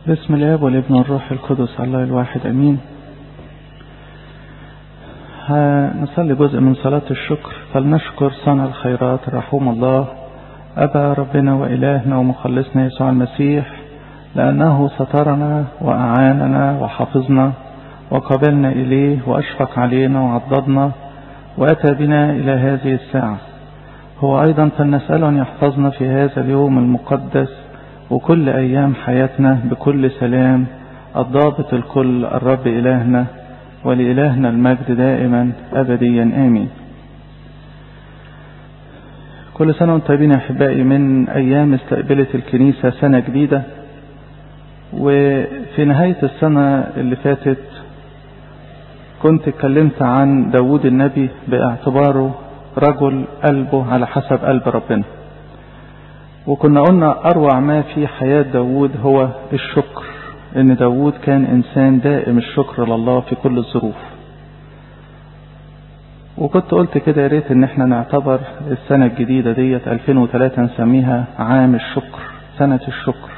بسم الاب والابن والروح القدس الله الواحد امين هنصلي جزء من صلاة الشكر فلنشكر صانع الخيرات رحوم الله أبا ربنا وإلهنا ومخلصنا يسوع المسيح لأنه سترنا وأعاننا وحفظنا وقبلنا إليه وأشفق علينا وعضدنا وأتى بنا إلى هذه الساعة هو أيضا فلنسأله أن يحفظنا في هذا اليوم المقدس وكل أيام حياتنا بكل سلام الضابط الكل الرب إلهنا ولإلهنا المجد دائما أبديا آمين كل سنة وانتم طيبين يا أحبائي من أيام استقبلت الكنيسة سنة جديدة وفي نهاية السنة اللي فاتت كنت اتكلمت عن داود النبي باعتباره رجل قلبه على حسب قلب ربنا وكنا قلنا أروع ما في حياة داود هو الشكر إن داود كان إنسان دائم الشكر لله في كل الظروف وكنت قلت كده يا ريت إن احنا نعتبر السنة الجديدة ديت 2003 نسميها عام الشكر سنة الشكر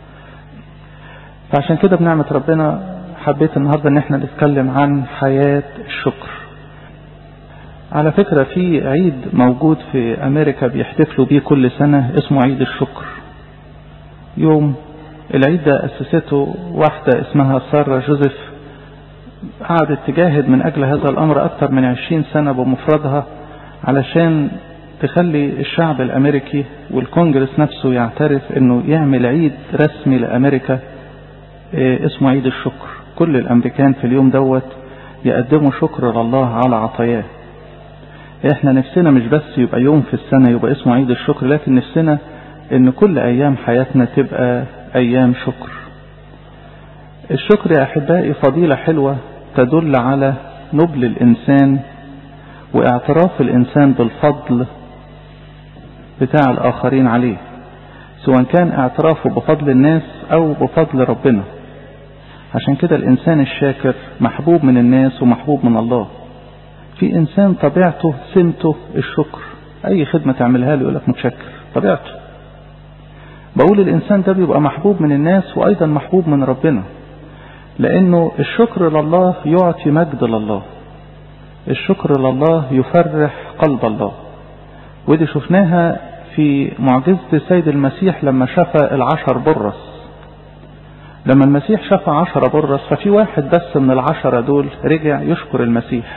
فعشان كده بنعمة ربنا حبيت النهاردة إن احنا نتكلم عن حياة الشكر على فكرة في عيد موجود في أمريكا بيحتفلوا بيه كل سنة اسمه عيد الشكر يوم العيد ده أسسته واحدة اسمها سارة جوزيف قعدت تجاهد من أجل هذا الأمر أكثر من عشرين سنة بمفردها علشان تخلي الشعب الأمريكي والكونجرس نفسه يعترف أنه يعمل عيد رسمي لأمريكا اسمه عيد الشكر كل الأمريكان في اليوم دوت يقدموا شكر لله على عطاياه احنا نفسنا مش بس يبقى يوم في السنة يبقى اسمه عيد الشكر لكن نفسنا ان كل ايام حياتنا تبقى ايام شكر الشكر يا احبائي فضيلة حلوة تدل على نبل الانسان واعتراف الانسان بالفضل بتاع الاخرين عليه سواء كان اعترافه بفضل الناس او بفضل ربنا عشان كده الانسان الشاكر محبوب من الناس ومحبوب من الله في انسان طبيعته سمته الشكر اي خدمة تعملها له يقولك متشكر طبيعته بقول الانسان ده بيبقى محبوب من الناس وايضا محبوب من ربنا لانه الشكر لله يعطي مجد لله الشكر لله يفرح قلب الله ودي شفناها في معجزة السيد المسيح لما شفى العشر برص لما المسيح شفى عشرة برص ففي واحد بس من العشرة دول رجع يشكر المسيح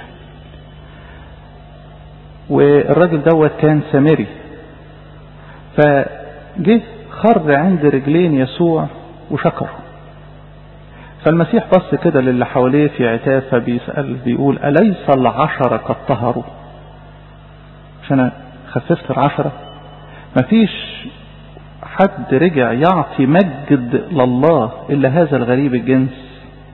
والراجل دوت كان سامري فجه خر عند رجلين يسوع وشكره فالمسيح بص كده للي حواليه في عتاب فبيسأل بيقول أليس العشرة قد طهروا عشان خففت العشرة مفيش حد رجع يعطي مجد لله إلا هذا الغريب الجنس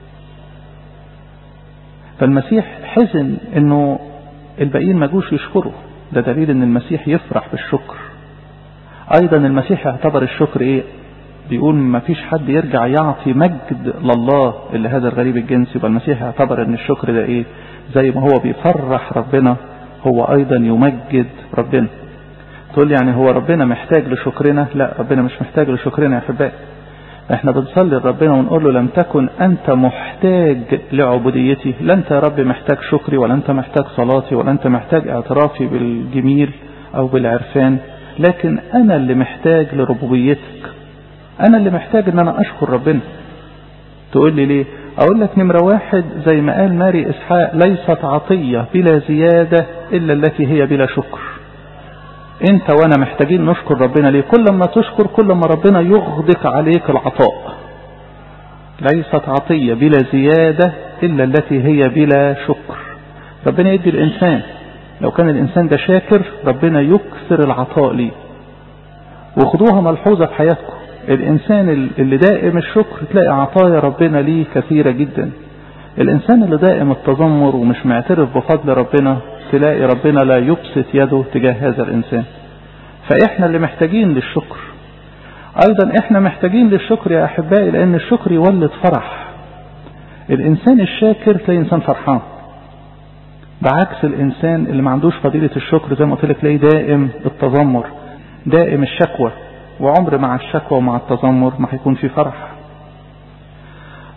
فالمسيح حزن انه الباقيين ما جوش يشكروا ده دليل ان المسيح يفرح بالشكر ايضا المسيح يعتبر الشكر ايه بيقول ما فيش حد يرجع يعطي مجد لله اللي هذا الغريب الجنس يبقى المسيح يعتبر ان الشكر ده ايه زي ما هو بيفرح ربنا هو ايضا يمجد ربنا تقول يعني هو ربنا محتاج لشكرنا لا ربنا مش محتاج لشكرنا يا احبائي احنا بنصلي لربنا ونقول له لم تكن انت محتاج لعبوديتي لا انت يا رب محتاج شكري ولا انت محتاج صلاتي ولا انت محتاج اعترافي بالجميل او بالعرفان لكن انا اللي محتاج لربوبيتك انا اللي محتاج ان انا اشكر ربنا تقول لي ليه اقول لك نمرة واحد زي ما قال ماري اسحاق ليست عطية بلا زيادة الا التي هي بلا شكر انت وانا محتاجين نشكر ربنا ليه كل ما تشكر كل ما ربنا يغدق عليك العطاء ليست عطية بلا زيادة الا التي هي بلا شكر ربنا يدي الانسان لو كان الانسان ده شاكر ربنا يكثر العطاء ليه وخدوها ملحوظة في حياتكم الانسان اللي دائم الشكر تلاقي عطايا ربنا ليه كثيرة جدا الانسان اللي دائم التذمر ومش معترف بفضل ربنا تلاقي ربنا لا يبسط يده تجاه هذا الإنسان فإحنا اللي محتاجين للشكر أيضا إحنا محتاجين للشكر يا أحبائي لأن الشكر يولد فرح الإنسان الشاكر تلاقي إنسان فرحان بعكس الإنسان اللي ما عندوش فضيلة الشكر زي ما قلت لك تلاقيه دائم التذمر دائم الشكوى وعمر مع الشكوى ومع التذمر ما هيكون في فرح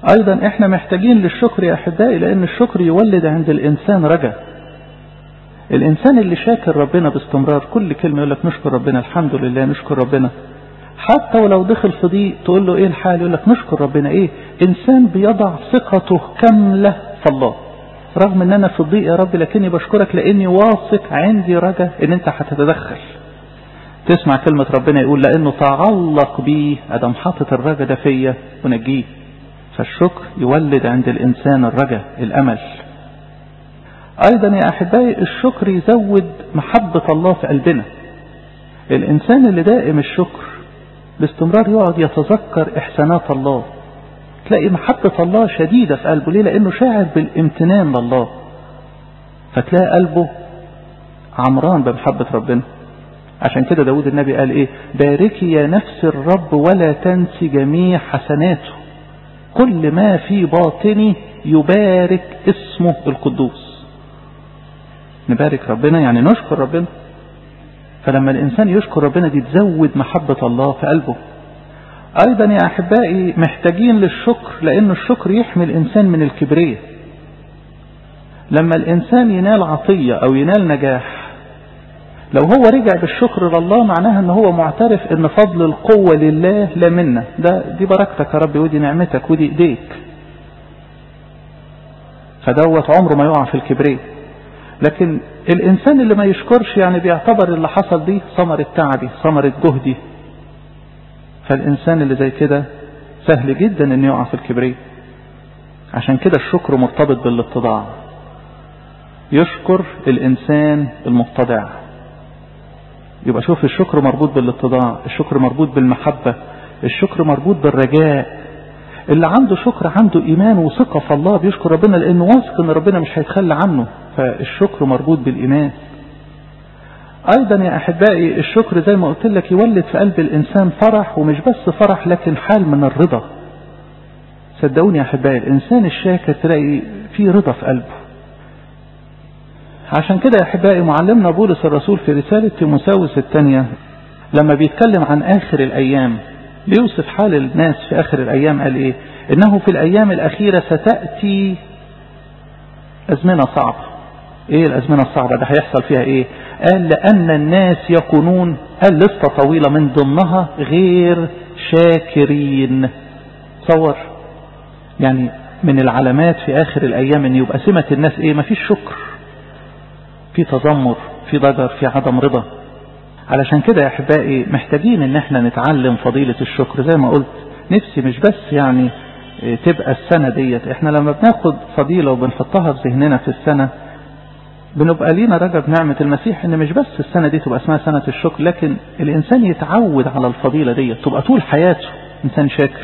ايضا احنا محتاجين للشكر يا احبائي لان الشكر يولد عند الانسان رجاء الانسان اللي شاكر ربنا باستمرار كل كلمة يقول لك نشكر ربنا الحمد لله نشكر ربنا حتى ولو دخل في ضيق تقول له ايه الحال يقول لك نشكر ربنا ايه انسان بيضع ثقته كاملة في الله رغم ان انا في الضيق يا رب لكني بشكرك لاني واثق عندي رجاء ان انت هتتدخل تسمع كلمة ربنا يقول لانه تعلق بي ادم حاطط الرجاء ده فيا ونجيه فالشكر يولد عند الانسان الرجاء الامل ايضا يا احبائي الشكر يزود محبة الله في قلبنا الانسان اللي دائم الشكر باستمرار يقعد يتذكر احسانات الله تلاقي محبة الله شديدة في قلبه ليه لانه شاعر بالامتنان لله فتلاقي قلبه عمران بمحبة ربنا عشان كده داود النبي قال ايه باركي يا نفس الرب ولا تنسي جميع حسناته كل ما في باطني يبارك اسمه القدوس نبارك ربنا يعني نشكر ربنا فلما الإنسان يشكر ربنا دي تزود محبة الله في قلبه أيضا يا أحبائي محتاجين للشكر لأن الشكر يحمي الإنسان من الكبرية لما الإنسان ينال عطية أو ينال نجاح لو هو رجع بالشكر لله معناها ان هو معترف ان فضل القوة لله لا منا ده دي بركتك يا رب ودي نعمتك ودي ايديك فدوت عمره ما يقع في الكبرية لكن الانسان اللي ما يشكرش يعني بيعتبر اللي حصل دي ثمرة تعبي ثمرة جهدي فالانسان اللي زي كده سهل جدا انه يقع في الكبرية عشان كده الشكر مرتبط بالاتضاع يشكر الانسان المتضع يبقى شوف الشكر مربوط بالاتضاع الشكر مربوط بالمحبة الشكر مربوط بالرجاء اللي عنده شكر عنده ايمان وثقة في الله بيشكر ربنا لانه واثق ان ربنا مش هيتخلى عنه فالشكر مربوط بالايمان ايضا يا احبائي الشكر زي ما قلت لك يولد في قلب الانسان فرح ومش بس فرح لكن حال من الرضا صدقوني يا احبائي الانسان الشاكر تلاقي فيه رضا في قلبه عشان كده يا احبائي معلمنا بولس الرسول في رسالة تيموساوس الثانية لما بيتكلم عن اخر الايام بيوصف حال الناس في اخر الايام قال ايه انه في الايام الاخيرة ستأتي ازمنة صعبة ايه الازمنة الصعبة ده هيحصل فيها ايه قال لان الناس يكونون قال لسه طويلة من ضمنها غير شاكرين تصور يعني من العلامات في اخر الايام ان يبقى سمة الناس ايه مفيش شكر في تذمر في ضجر في عدم رضا علشان كده يا احبائي محتاجين ان احنا نتعلم فضيلة الشكر زي ما قلت نفسي مش بس يعني تبقى السنة ديت احنا لما بناخد فضيلة وبنحطها في ذهننا في السنة بنبقى لينا رجا بنعمة المسيح ان مش بس السنة دي تبقى اسمها سنة الشكر لكن الانسان يتعود على الفضيلة ديت تبقى طول حياته انسان شاكر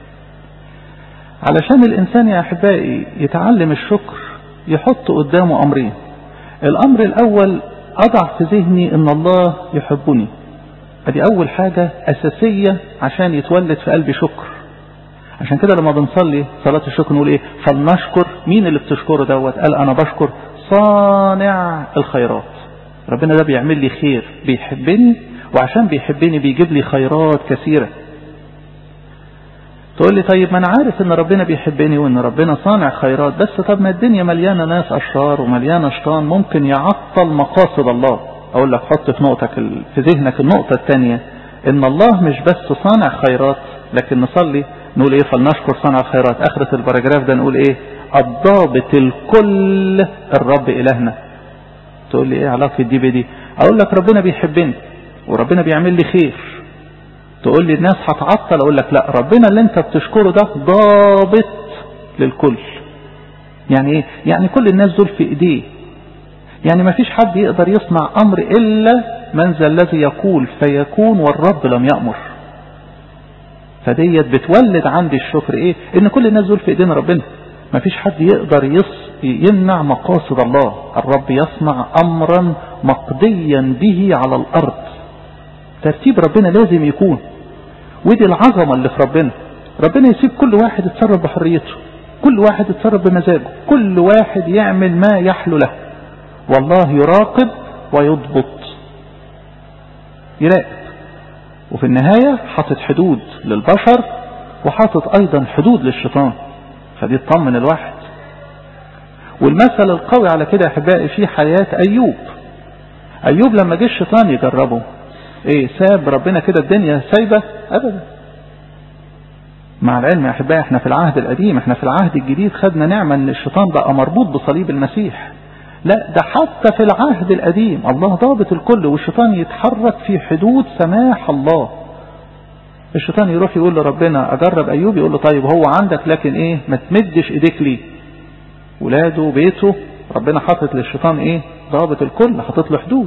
علشان الانسان يا احبائي يتعلم الشكر يحط قدامه امرين الامر الاول اضع في ذهني ان الله يحبني ادي اول حاجة اساسية عشان يتولد في قلبي شكر عشان كده لما بنصلي صلاة الشكر نقول ايه فلنشكر مين اللي بتشكره دوت قال انا بشكر صانع الخيرات ربنا ده بيعمل لي خير بيحبني وعشان بيحبني بيجيب لي خيرات كثيرة تقول لي طيب ما انا عارف ان ربنا بيحبني وان ربنا صانع خيرات بس طب ما الدنيا مليانة ناس اشرار ومليانة شيطان ممكن يعطل مقاصد الله اقول لك حط في نقطك في ذهنك النقطة الثانية ان الله مش بس صانع خيرات لكن نصلي نقول ايه فلنشكر صانع الخيرات اخرة البراجراف ده نقول ايه الضابط الكل الرب الهنا تقول لي ايه علاقة دي بدي اقول لك ربنا بيحبني وربنا بيعمل لي خير تقول لي الناس هتعطل اقول لك لا ربنا اللي انت بتشكره ده ضابط للكل يعني ايه يعني كل الناس دول في ايديه يعني ما فيش حد يقدر يصنع امر الا من ذا الذي يقول فيكون والرب لم يأمر فديت بتولد عندي الشكر ايه ان كل الناس دول في ايدين ربنا ما فيش حد يقدر يص يمنع مقاصد الله الرب يصنع امرا مقضيا به على الارض ترتيب ربنا لازم يكون ودي العظمة اللي في ربنا ربنا يسيب كل واحد يتصرف بحريته كل واحد يتصرف بمزاجه كل واحد يعمل ما يحلو له والله يراقب ويضبط يراقب وفي النهاية حاطط حدود للبشر وحاطط ايضا حدود للشيطان فدي تطمن الواحد والمثل القوي على كده يا احبائي في حياة ايوب ايوب لما جه الشيطان يجربه ايه ساب ربنا كده الدنيا سايبة ابدا مع العلم يا احبائي احنا في العهد القديم احنا في العهد الجديد خدنا نعمة ان الشيطان بقى مربوط بصليب المسيح لا ده حتى في العهد القديم الله ضابط الكل والشيطان يتحرك في حدود سماح الله الشيطان يروح يقول لربنا اجرب ايوب يقول له طيب هو عندك لكن ايه ما تمدش ايديك ليه ولاده وبيته ربنا حاطط للشيطان ايه ضابط الكل حاطط له حدود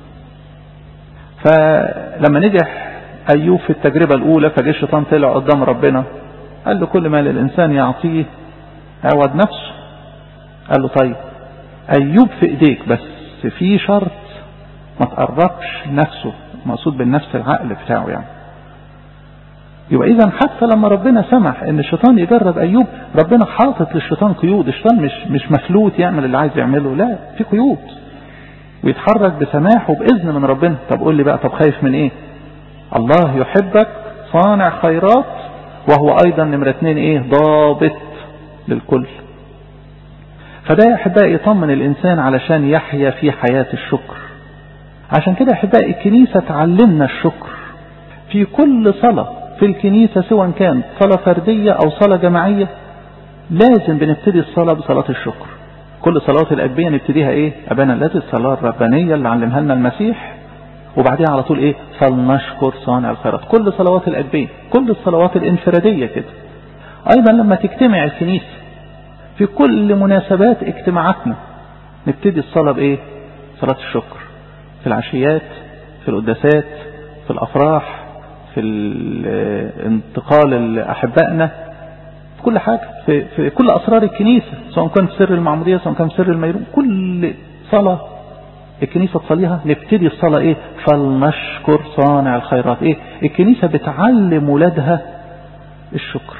فلما نجح ايوب في التجربة الاولى فجه الشيطان طلع قدام ربنا قال له كل ما للانسان يعطيه عوض نفسه قال له طيب ايوب في ايديك بس في شرط ما تقربش نفسه مقصود بالنفس العقل بتاعه يعني يبقى اذا حتى لما ربنا سمح ان الشيطان يجرب ايوب ربنا حاطط للشيطان قيود الشيطان مش مش مفلوت يعمل اللي عايز يعمله لا في قيود ويتحرك بسماح وباذن من ربنا طب قول لي بقى طب خايف من ايه الله يحبك صانع خيرات وهو ايضا نمرة اتنين ايه ضابط للكل فده يا احبائي يطمن الانسان علشان يحيا في حياة الشكر عشان كده احبائي الكنيسة تعلمنا الشكر في كل صلاة في الكنيسة سواء كان صلاة فردية او صلاة جماعية لازم بنبتدي الصلاة بصلاة الشكر كل صلوات الأجبية نبتديها ايه أبانا الذي الصلاة الربانية اللي علمها لنا المسيح وبعديها على طول ايه فلنشكر صانع الخيرات كل صلوات الأجبية كل الصلوات الانفرادية كده أيضا لما تجتمع الكنيسة في كل مناسبات اجتماعاتنا نبتدي الصلاة بإيه صلاة الشكر في العشيات في القداسات في الأفراح في انتقال أحبائنا في كل حاجة في, في كل أسرار الكنيسة سواء كان في سر المعمودية سواء كان في سر الميرون كل صلاة الكنيسة تصليها نبتدي الصلاة ايه فلنشكر صانع الخيرات ايه الكنيسة بتعلم ولادها الشكر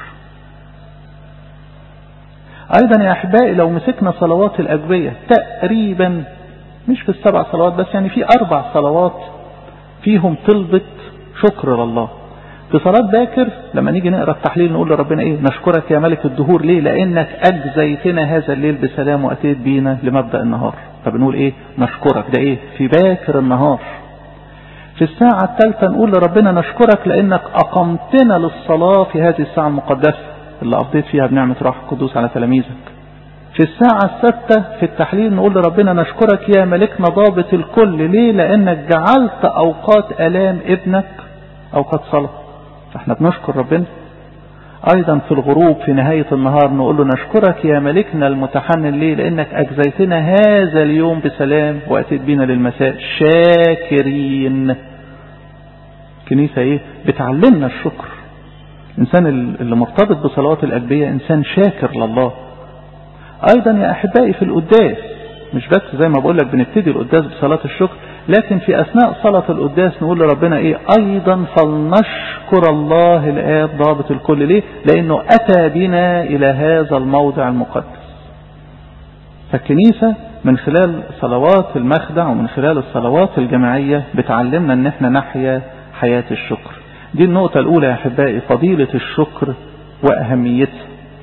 ايضا يا احبائي لو مسكنا صلوات الاجبية تقريبا مش في السبع صلوات بس يعني في اربع صلوات فيهم طلبة شكر لله في صلاة باكر لما نيجي نقرأ التحليل نقول لربنا ايه نشكرك يا ملك الدهور ليه لانك اجزيتنا هذا الليل بسلام واتيت بينا لمبدأ النهار فبنقول ايه نشكرك ده ايه في باكر النهار في الساعة الثالثة نقول لربنا نشكرك لانك اقمتنا للصلاة في هذه الساعة المقدسة اللي قضيت فيها بنعمة روح القدوس على تلاميذك في الساعة الستة في التحليل نقول لربنا نشكرك يا ملكنا ضابط الكل ليه لانك جعلت اوقات الام ابنك اوقات صلاة فاحنا بنشكر ربنا ايضا في الغروب في نهاية النهار نقول له نشكرك يا ملكنا المتحنن ليه لانك اجزيتنا هذا اليوم بسلام واتيت بنا للمساء شاكرين كنيسة ايه بتعلمنا الشكر الانسان اللي مرتبط بصلوات الاجبية انسان شاكر لله ايضا يا احبائي في القداس مش بس زي ما بقول لك بنبتدي القداس بصلاة الشكر لكن في اثناء صلاة القداس نقول لربنا ايه ايضا فلنشكر الله الاب ضابط الكل ليه لانه اتى بنا الى هذا الموضع المقدس فالكنيسة من خلال صلوات المخدع ومن خلال الصلوات الجماعية بتعلمنا ان احنا نحيا حياة الشكر دي النقطة الاولى يا احبائي فضيلة الشكر واهميتها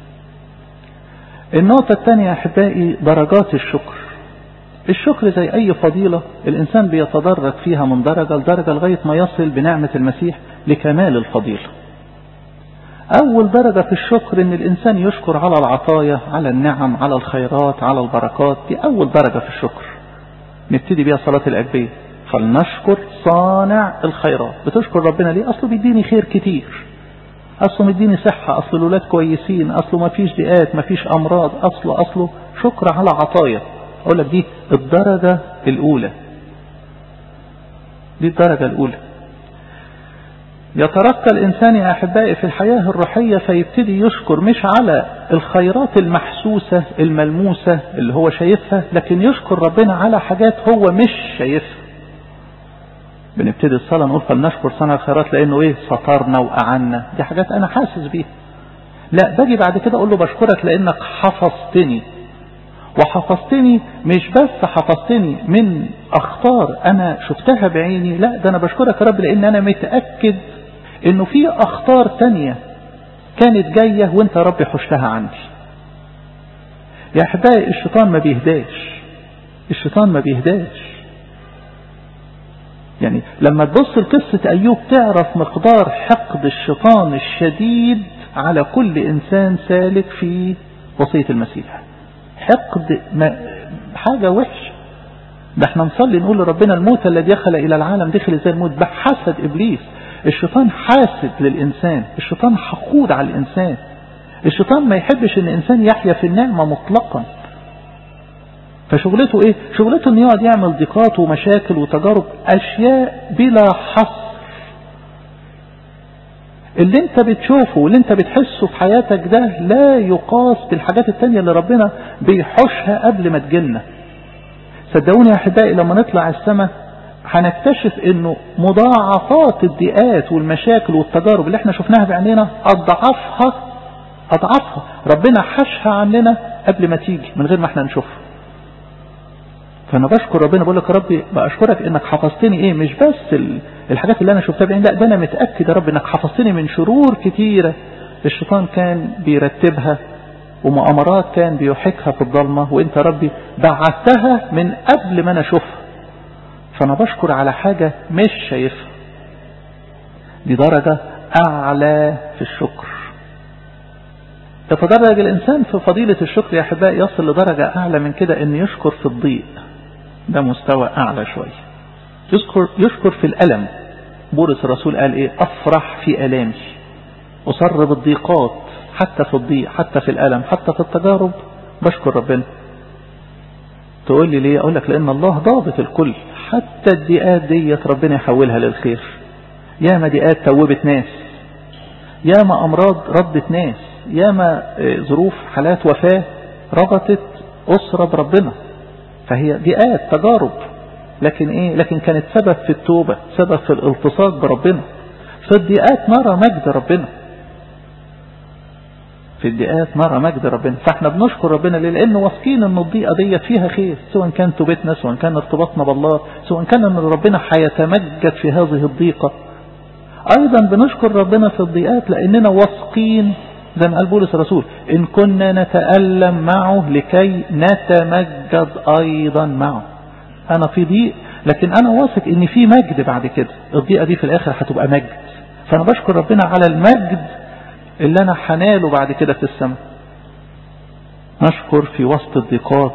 النقطة الثانية يا احبائي درجات الشكر الشكر زي اي فضيلة الانسان بيتدرج فيها من درجة لدرجة لغاية ما يصل بنعمة المسيح لكمال الفضيلة اول درجة في الشكر ان الانسان يشكر على العطايا على النعم على الخيرات على البركات دي اول درجة في الشكر نبتدي بيها صلاة الاجبية فلنشكر صانع الخيرات بتشكر ربنا ليه اصله بيديني خير كتير اصله مديني صحة اصل الولاد كويسين اصله ما فيش ضيقات ما فيش امراض اصله اصله شكر على عطايا اقول لك دي الدرجة الاولى دي الدرجة الاولى يترقى الانسان يا احبائي في الحياة الروحية فيبتدي يشكر مش على الخيرات المحسوسة الملموسة اللي هو شايفها لكن يشكر ربنا على حاجات هو مش شايفها بنبتدي الصلاة نقول فلنشكر صنع الخيرات لانه ايه سطرنا واعنا دي حاجات انا حاسس بيها لا باجي بعد كده اقول له بشكرك لانك حفظتني وحفظتني مش بس حفظتني من اخطار انا شفتها بعيني لا ده انا بشكرك يا رب لان انا متأكد انه في اخطار تانية كانت جاية وانت يا رب حشتها عندي يا أحبائي الشيطان ما بيهداش الشيطان ما بيهداش يعني لما تبص لقصة أيوب تعرف مقدار حقد الشيطان الشديد على كل إنسان سالك في وصية المسيح حقد ما حاجة وحشة ده احنا نصلي نقول لربنا الموت الذي دخل إلى العالم دخل ازاي الموت بحسد إبليس الشيطان حاسد للإنسان الشيطان حقود على الإنسان الشيطان ما يحبش ان الإنسان يحيا في النعمة مطلقا فشغلته ايه شغلته ان يقعد يعمل ضيقات ومشاكل وتجارب اشياء بلا حصر اللي انت بتشوفه واللي انت بتحسه في حياتك ده لا يقاس بالحاجات التانية اللي ربنا بيحوشها قبل ما تجيلنا صدقوني يا احبائي لما نطلع السماء هنكتشف انه مضاعفات الضيقات والمشاكل والتجارب اللي احنا شفناها بعينينا اضعافها اضعافها ربنا حشها عننا قبل ما تيجي من غير ما احنا نشوفها فانا بشكر ربنا بقول لك يا ربي بشكرك انك حفظتني ايه مش بس الحاجات اللي انا شفتها بعين لا ده انا متاكد يا رب انك حفظتني من شرور كتيره الشيطان كان بيرتبها ومؤامرات كان بيحكها في الضلمه وانت يا ربي بعتها من قبل ما انا اشوفها فانا بشكر على حاجه مش شايفها دي درجه اعلى في الشكر يتدرج الإنسان في فضيلة الشكر يا أحبائي يصل لدرجة أعلى من كده أن يشكر في الضيق ده مستوى أعلى شوية يشكر, يشكر في الألم بولس الرسول قال إيه أفرح في ألامي أصر بالضيقات حتى في الضيق حتى في الألم حتى في التجارب بشكر ربنا تقول لي ليه أقول لك لأن الله ضابط الكل حتى الضيقات ديت ربنا يحولها للخير ياما ضيقات توبت ناس ياما أمراض ردت ناس ياما ظروف حالات وفاة ربطت أسرة بربنا فهي ضيقات تجارب لكن ايه لكن كانت سبب في التوبة سبب في الالتصاق بربنا في الضيقات نرى مجد ربنا في الضيقات نرى مجد ربنا فاحنا بنشكر ربنا ليه لان واثقين ان الضيقه ديت فيها خير سواء كان توبتنا سواء كان ارتباطنا بالله سواء كان ان ربنا هيتمجد في هذه الضيقه ايضا بنشكر ربنا في الضيقات لاننا واثقين زي ما قال بولس الرسول إن كنا نتألم معه لكي نتمجد أيضا معه أنا في ضيق لكن أنا واثق إن في مجد بعد كده الضيقة دي في الآخر هتبقى مجد فأنا بشكر ربنا على المجد اللي أنا هناله بعد كده في السماء نشكر في وسط الضيقات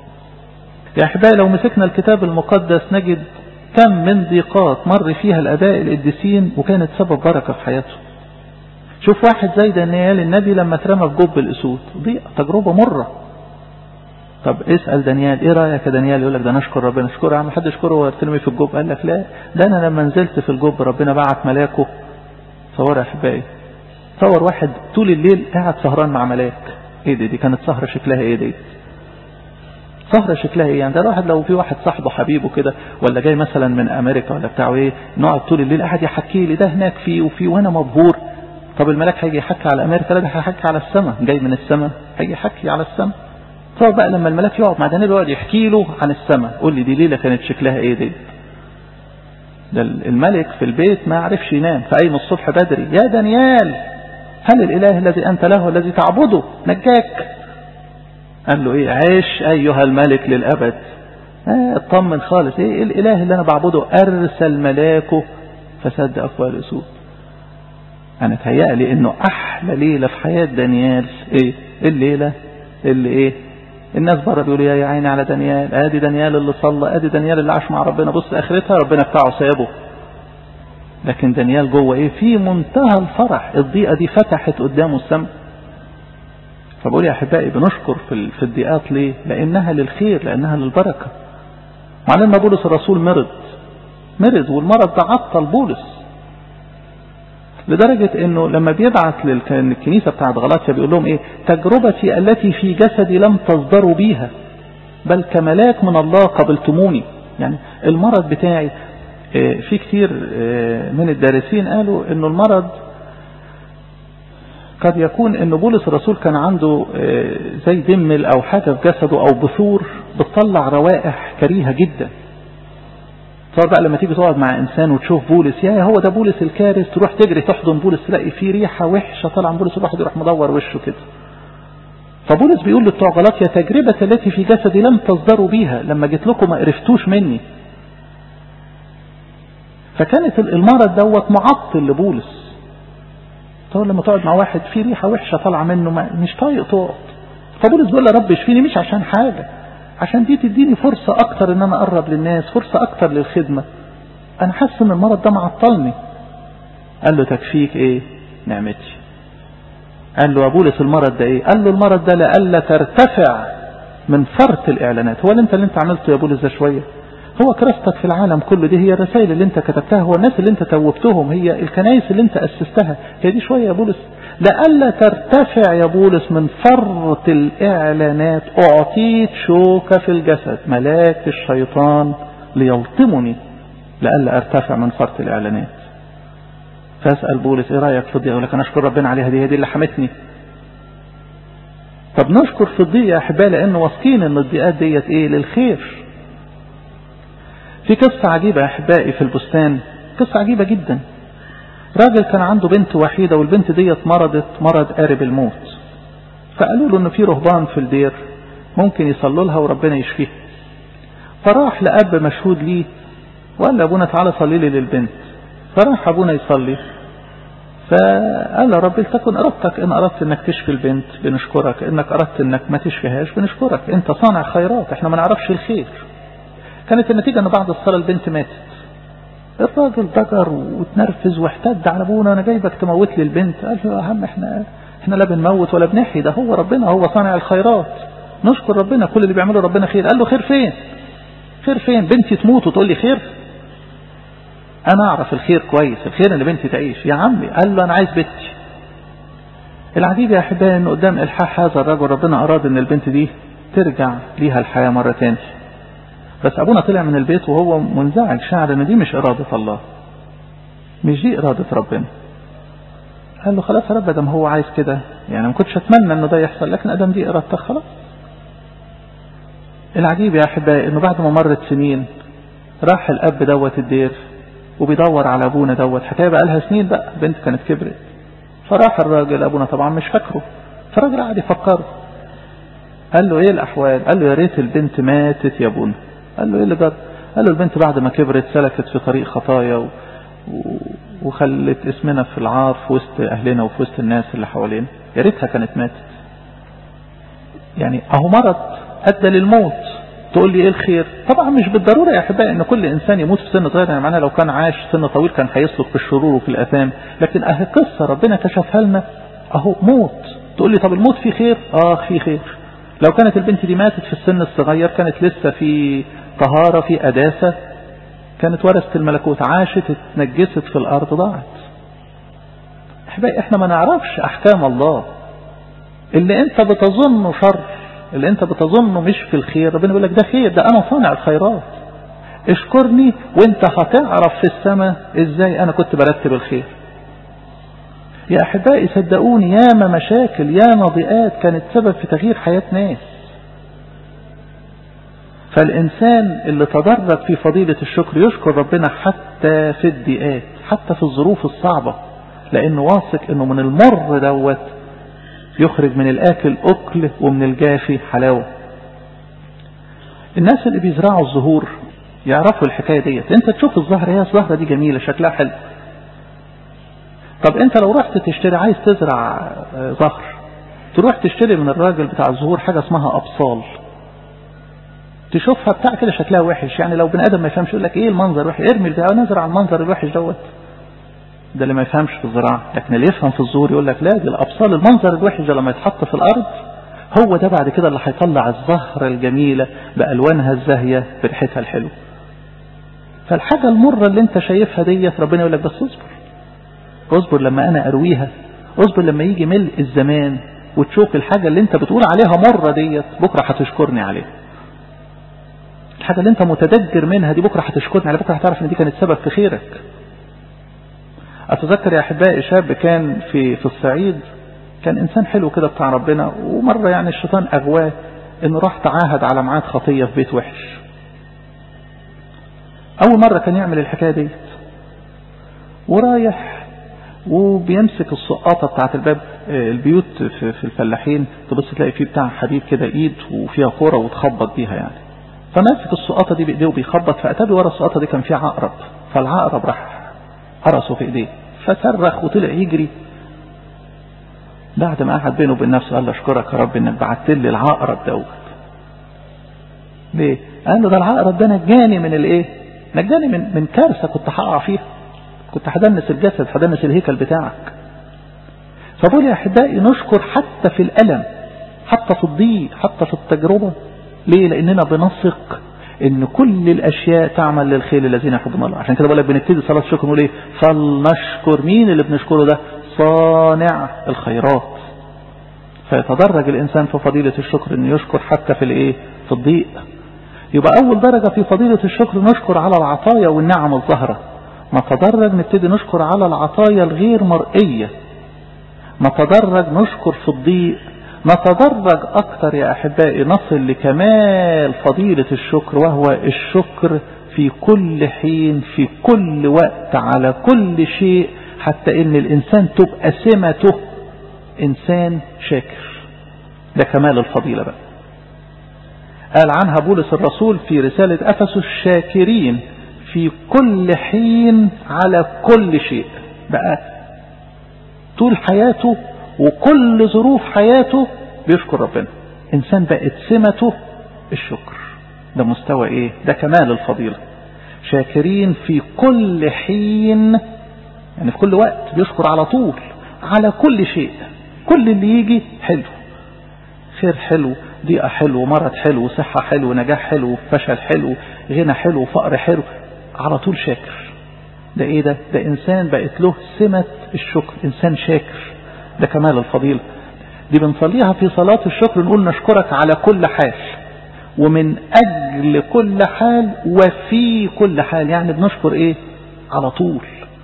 يا أحبائي لو مسكنا الكتاب المقدس نجد كم من ضيقات مر فيها الأداء القديسين وكانت سبب بركة في حياته شوف واحد زي دانيال النبي لما اترمى في جب الاسود دي تجربة مرة طب اسأل دانيال ايه رأيك يا دانيال يقول لك ده نشكر ربنا اشكره يا عم حد يشكره وترمي في الجب قال لك لا ده انا لما نزلت في الجب ربنا بعت ملاكه صور يا احبائي صور واحد طول الليل قاعد سهران مع ملاك ايه دي دي كانت سهرة شكلها ايه دي سهرة شكلها ايه يعني ده الواحد لو في واحد صاحبه حبيبه كده ولا جاي مثلا من امريكا ولا بتاعه ايه نقعد طول الليل قاعد يحكي لي ده هناك فيه وفيه وانا مبهور طب الملاك هيجي يحكي على امريكا لا ده هيحكي على السماء جاي من السماء هيجي يحكي على السماء طب بقى لما الملاك يقعد مع دانيال ويقعد يحكي له عن السماء قول لي دي ليله كانت شكلها ايه دي ده الملك في البيت ما عرفش ينام فقايم الصبح بدري يا دانيال هل الاله الذي انت له الذي تعبده نجاك قال له ايه عيش ايها الملك للابد اه اطمن خالص ايه الاله اللي انا بعبده ارسل ملاكه فسد افواه الاسود انا تهيألي انه احلى ليلة في حياة دانيال ايه الليلة اللي ايه الناس بره بيقولوا يا عيني على دانيال ادي دانيال اللي صلى ادي دانيال اللي عاش مع ربنا بص اخرتها ربنا بتاعه سابه لكن دانيال جوه ايه في منتهى الفرح الضيقة دي فتحت قدامه السماء فبقول يا احبائي بنشكر في في الضيقات ليه لانها للخير لانها للبركة معلنا بولس الرسول مرض مرض والمرض ده عطل بولس لدرجة انه لما بيبعت للكنيسة بتاعت غلاطيا بيقول لهم ايه تجربتي التي في جسدي لم تصدروا بيها بل كملاك من الله قبلتموني يعني المرض بتاعي في كتير من الدارسين قالوا انه المرض قد يكون ان بولس الرسول كان عنده زي دمل او حاجة في جسده او بثور بتطلع روائح كريهة جدا صار بقى لما تيجي تقعد مع انسان وتشوف بولس يا هو ده بولس الكارث تروح تجري تحضن بولس تلاقي فيه ريحه وحشه طالعه من بولس الواحد يروح مدور وشه كده فبولس بيقول لبتوع غلطيا تجربة التي في جسدي لم تصدروا بيها لما جيت لكم ما قرفتوش مني فكانت المرض دوت معطل لبولس طول لما تقعد مع واحد في ريحة وحشة طالعة منه مش طايق تقعد فبولس بيقول له رب اشفيني مش عشان حاجة عشان دي تديني فرصة اكتر ان انا اقرب للناس فرصة اكتر للخدمة انا حاسس ان المرض ده معطلني قال له تكفيك ايه نعمتي قال له بولس المرض ده ايه قال له المرض ده لألا ترتفع من فرط الاعلانات هو اللي انت اللي انت عملته يا بولس ده شوية هو كراستك في العالم كله دي هي الرسائل اللي انت كتبتها هو الناس اللي انت توبتهم هي الكنائس اللي انت اسستها هي دي شوية يا بولس لألا ترتفع يا بولس من فرط الإعلانات أعطيت شوكة في الجسد ملاك الشيطان ليلطمني لألا أرتفع من فرط الإعلانات فأسأل بولس إيه رأيك في الضيقة يقول لك أنا أشكر ربنا عليها دي هي دي اللي حمتني طب نشكر في الضيقة يا أحبائي لأن واثقين إن الضيقات ديت إيه للخير في قصة عجيبة يا أحبائي في البستان قصة عجيبة جدا راجل كان عنده بنت وحيدة والبنت ديت مرضت مرض قارب الموت فقالوا له ان في رهبان في الدير ممكن يصلوا لها وربنا يشفيها فراح لأب مشهود ليه وقال لأبونا تعالى صلي لي للبنت فراح أبونا يصلي فقال يا رب لتكن أردتك إن أردت إنك تشفي البنت بنشكرك إنك أردت إنك ما تشفيهاش بنشكرك أنت صانع خيرات إحنا ما نعرفش الخير كانت النتيجة إن بعد الصلاة البنت ماتت الراجل ضجر وتنرفز واحتد على ابونا انا جايبك تموت لي البنت قال له يا عم احنا احنا لا بنموت ولا بنحيي ده هو ربنا هو صانع الخيرات نشكر ربنا كل اللي بيعمله ربنا خير قال له خير فين خير فين بنتي تموت وتقول لي خير انا اعرف الخير كويس الخير ان بنتي تعيش يا عمي قال له انا عايز بنتي العجيب يا احبائي ان قدام الحاح هذا الرجل ربنا اراد ان البنت دي ترجع ليها الحياه مره تاني بس ابونا طلع من البيت وهو منزعج شعر ان دي مش ارادة الله مش دي ارادة ربنا قال له خلاص يا رب ادم هو عايز كده يعني ما كنتش اتمنى انه ده يحصل لكن ادم دي ارادتك خلاص العجيب يا احبائي انه بعد ما مرت سنين راح الاب دوت الدير وبيدور على ابونا دوت حكايه بقى لها سنين بقى بنت كانت كبرت فراح الراجل ابونا طبعا مش فاكره فالراجل قعد يفكره قال له ايه الاحوال قال له يا ريت البنت ماتت يا ابونا قال له ايه اللي جرى قال له البنت بعد ما كبرت سلكت في طريق خطايا و... و... وخلت اسمنا في العار في وسط اهلنا وفي وسط الناس اللي حوالينا يا ريتها كانت ماتت يعني اهو مرض ادى للموت تقول لي ايه الخير طبعا مش بالضروره يا احبائي ان كل انسان يموت في سن صغير يعني معناه لو كان عاش سن طويل كان هيسلك في الشرور وفي الاثام لكن اهي قصه ربنا كشفها لنا اهو موت تقول لي طب الموت فيه خير اه فيه خير لو كانت البنت دي ماتت في السن الصغير كانت لسه في طهارة في أداسة كانت ورثة الملكوت عاشت اتنجست في الأرض ضاعت احبائي احنا ما نعرفش أحكام الله اللي انت بتظنه شر اللي انت بتظنه مش في الخير ربنا يقول لك ده خير ده انا صانع الخيرات اشكرني وانت هتعرف في السماء ازاي انا كنت برتب الخير يا احبائي صدقوني ياما مشاكل ياما ضيقات كانت سبب في تغيير حياة ناس فالإنسان اللي تدرج في فضيلة الشكر يشكر ربنا حتى في الضيقات حتى في الظروف الصعبة لأنه واثق أنه من المر دوت يخرج من الآكل أكل ومن الجافي حلاوة الناس اللي بيزرعوا الزهور يعرفوا الحكاية ديت انت تشوف الزهرة هي الزهرة دي جميلة شكلها حلو طب انت لو رحت تشتري عايز تزرع زهر تروح تشتري من الراجل بتاع الزهور حاجة اسمها أبصال تشوفها بتاع كده شكلها وحش يعني لو بني ادم ما يفهمش يقول لك ايه المنظر وحش ارمي البتاع نزرع المنظر الوحش دوت ده اللي ما يفهمش في الزراعه لكن اللي يفهم في الزهور يقول لك لا دي الابصال المنظر الوحش ده لما يتحط في الارض هو ده بعد كده اللي هيطلع الزهره الجميله بالوانها الزاهيه بريحتها الحلوه فالحاجه المره اللي انت شايفها ديت ربنا يقول لك بس اصبر اصبر لما انا ارويها اصبر لما يجي ملء الزمان وتشوف الحاجه اللي انت بتقول عليها مره ديت بكره هتشكرني عليها الحاجة اللي انت متدجر منها دي بكرة هتشكرني على بكرة هتعرف ان دي كانت سبب في خيرك اتذكر يا احبائي شاب كان في في الصعيد كان انسان حلو كده بتاع ربنا ومرة يعني الشيطان اغواه انه راح تعاهد على ميعاد خطية في بيت وحش اول مرة كان يعمل الحكاية ديت ورايح وبيمسك السقاطة بتاعت الباب البيوت في, في الفلاحين تبص تلاقي فيه بتاع حديد كده ايد وفيها كوره وتخبط بيها يعني فماسك السقاطه دي بايديه وبيخبط فاتى ورا السقاطه دي كان فيها عقرب فالعقرب راح قرصه في ايديه فصرخ وطلع يجري بعد ما قعد بينه وبين نفسه قال له اشكرك يا رب انك بعت لي العقرب دوت ليه؟ قال له ده العقرب ده نجاني من الايه؟ نجاني من من كارثه كنت هقع فيها كنت هدنس الجسد هدنس الهيكل بتاعك فبقول يا احبائي نشكر حتى في الالم حتى في الضيق حتى في التجربه ليه؟ لاننا بنثق ان كل الاشياء تعمل للخير الذين يحبون الله عشان كده بقول لك بنبتدي صلاه الشكر نقول ايه؟ فلنشكر مين اللي بنشكره ده؟ صانع الخيرات فيتدرج الانسان في فضيله الشكر انه يشكر حتى في الايه؟ في الضيق يبقى اول درجه في فضيله الشكر نشكر على العطايا والنعم الظاهره نتدرج نبتدي نشكر على العطايا الغير مرئيه نتدرج نشكر في الضيق نتدرج أكثر يا أحبائي نصل لكمال فضيلة الشكر وهو الشكر في كل حين في كل وقت على كل شيء حتى إن الإنسان تبقى سمته إنسان شاكر ده كمال الفضيلة بقى قال عنها بولس الرسول في رسالة أفسس الشاكرين في كل حين على كل شيء بقى طول حياته وكل ظروف حياته بيشكر ربنا انسان بقت سمته الشكر ده مستوى ايه ده كمال الفضيلة شاكرين في كل حين يعني في كل وقت بيشكر على طول على كل شيء كل اللي يجي حلو خير حلو ضيقة حلو مرض حلو صحة حلو نجاح حلو فشل حلو غنى حلو فقر حلو على طول شاكر ده ايه ده ده انسان بقت له سمة الشكر انسان شاكر ده كمال الفضيلة دي بنصليها في صلاة الشكر نقول نشكرك على كل حال ومن أجل كل حال وفي كل حال يعني بنشكر إيه على طول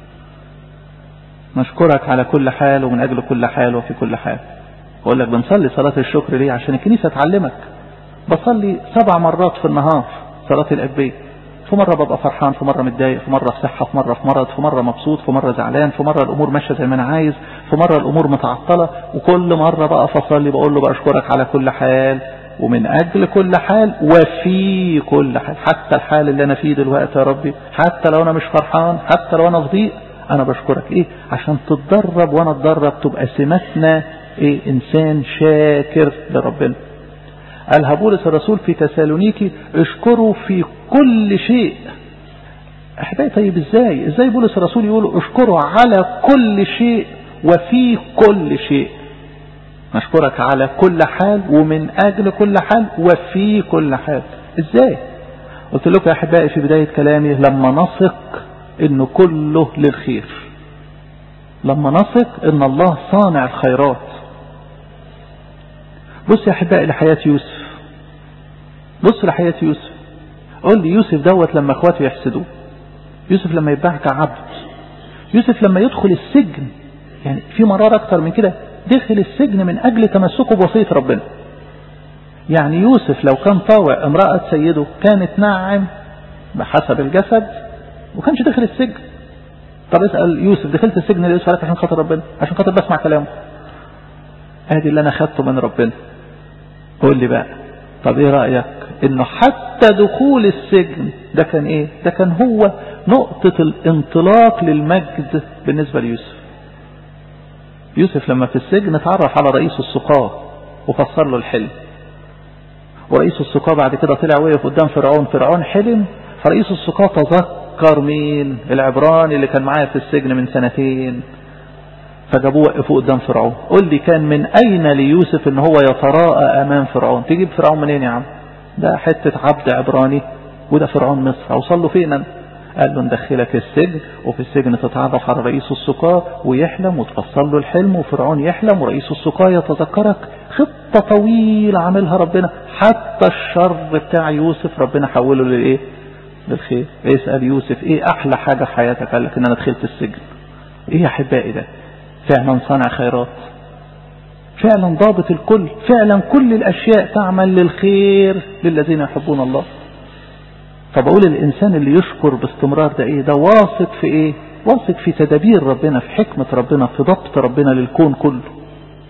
نشكرك على كل حال ومن أجل كل حال وفي كل حال بقول لك بنصلي صلاة الشكر ليه عشان الكنيسة تعلمك بصلي سبع مرات في النهار صلاة الأجبية في مرة ببقى فرحان في مرة متضايق في مرة في صحة في مرة في مرض في مرة مبسوط في مرة زعلان في مرة الأمور ماشية زي ما أنا عايز في مرة الأمور متعطلة وكل مرة بقى فصلي بقول له بأشكرك على كل حال ومن أجل كل حال وفي كل حال حتى الحال اللي أنا فيه دلوقتي يا ربي حتى لو أنا مش فرحان حتى لو أنا في ضيق أنا بشكرك إيه عشان تتدرب وأنا أتدرب تبقى سمتنا إيه إنسان شاكر لربنا قالها بولس الرسول في تسالونيكي اشكروا في كل شيء احبائي طيب ازاي ازاي بولس الرسول يقول اشكروا على كل شيء وفي كل شيء نشكرك على كل حال ومن اجل كل حال وفي كل حال ازاي قلت لكم يا احبائي في بداية كلامي لما نثق ان كله للخير لما نثق ان الله صانع الخيرات بص يا احبائي لحياة يوسف بص لحياة يوسف قول لي يوسف دوت لما اخواته يحسدوه يوسف لما يتباع كعبد يوسف لما يدخل السجن يعني في مرار اكتر من كده دخل السجن من اجل تمسكه بوصية ربنا يعني يوسف لو كان طاوع امرأة سيده كانت نعم بحسب الجسد وكانش دخل السجن طب اسأل يوسف دخلت السجن ليه يوسف عشان خاطر ربنا عشان خاطر بسمع كلامه ادي اللي انا خدته من ربنا قول لي بقى طب ايه رأيك انه حتى دخول السجن ده كان ايه ده كان هو نقطة الانطلاق للمجد بالنسبة ليوسف يوسف لما في السجن اتعرف على رئيس السقاة وفسر له الحلم ورئيس السقاة بعد كده طلع وقف قدام فرعون فرعون حلم فرئيس السقاة تذكر مين العبراني اللي كان معايا في السجن من سنتين فجابوه وقفوه قدام فرعون قل لي كان من أين ليوسف ان هو يتراءى أمام فرعون تجيب فرعون منين يا عم ده حتة عبد عبراني وده فرعون مصر اوصل له فين قال له ندخلك السجن وفي السجن تتعرف على رئيس السقاة ويحلم وتفصل له الحلم وفرعون يحلم ورئيس السقاة يتذكرك خطة طويلة عاملها ربنا حتى الشر بتاع يوسف ربنا حوله للايه للخير اسأل يوسف ايه احلى حاجة في حياتك قال لك ان انا دخلت السجن ايه يا احبائي ده فعلا صنع خيرات فعلا ضابط الكل فعلا كل الأشياء تعمل للخير للذين يحبون الله فبقول الإنسان اللي يشكر باستمرار ده إيه ده واثق في إيه واثق في تدابير ربنا في حكمة ربنا في ضبط ربنا للكون كله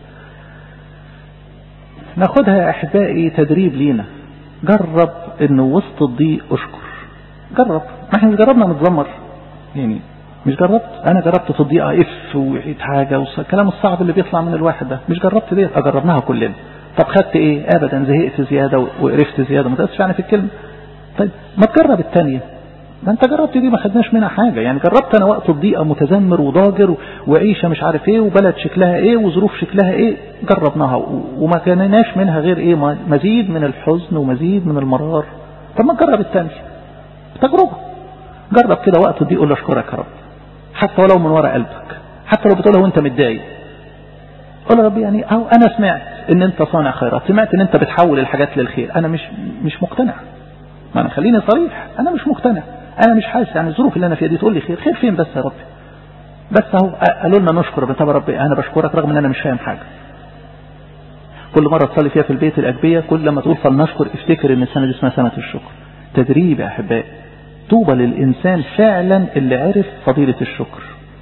ناخدها يا أحبائي تدريب لينا جرب إنه وسط الضيق أشكر جرب ما احنا مش جربنا نتذمر يعني مش جربت انا جربت في الضيقه اف وعيد حاجه والكلام الصعب اللي بيطلع من الواحد ده مش جربت ديت جربناها كلنا طب خدت ايه ابدا زهقت زياده وقرفت زياده ما تقصش يعني في الكلمه طيب ما تجرب الثانيه ما انت جربت دي ما خدناش منها حاجه يعني جربت انا وقت الضيقه متذمر وضاجر وعيشه مش عارف ايه وبلد شكلها ايه وظروف شكلها ايه جربناها وما كانناش منها غير ايه مزيد من الحزن ومزيد من المرار طب ما تجرب الثانيه تجربه جرب كده وقت الضيق قول اشكرك يا رب حتى ولو من وراء قلبك حتى لو بتقولها وانت متضايق قول يا رب يعني او انا سمعت ان انت صانع خيرات سمعت ان انت بتحول الحاجات للخير انا مش مش مقتنع ما انا خليني صريح انا مش مقتنع انا مش حاسس يعني الظروف اللي انا فيها دي تقول لي خير خير فين بس يا رب بس اهو قالوا لنا نشكر طب يا رب انا بشكرك رغم ان انا مش فاهم حاجه كل مره تصلي فيها في البيت الاجبيه كل لما تقول فلنشكر افتكر ان السنه دي اسمها سنه الشكر تدريب يا احبائي طوبى للإنسان فعلا اللي عرف فضيلة الشكر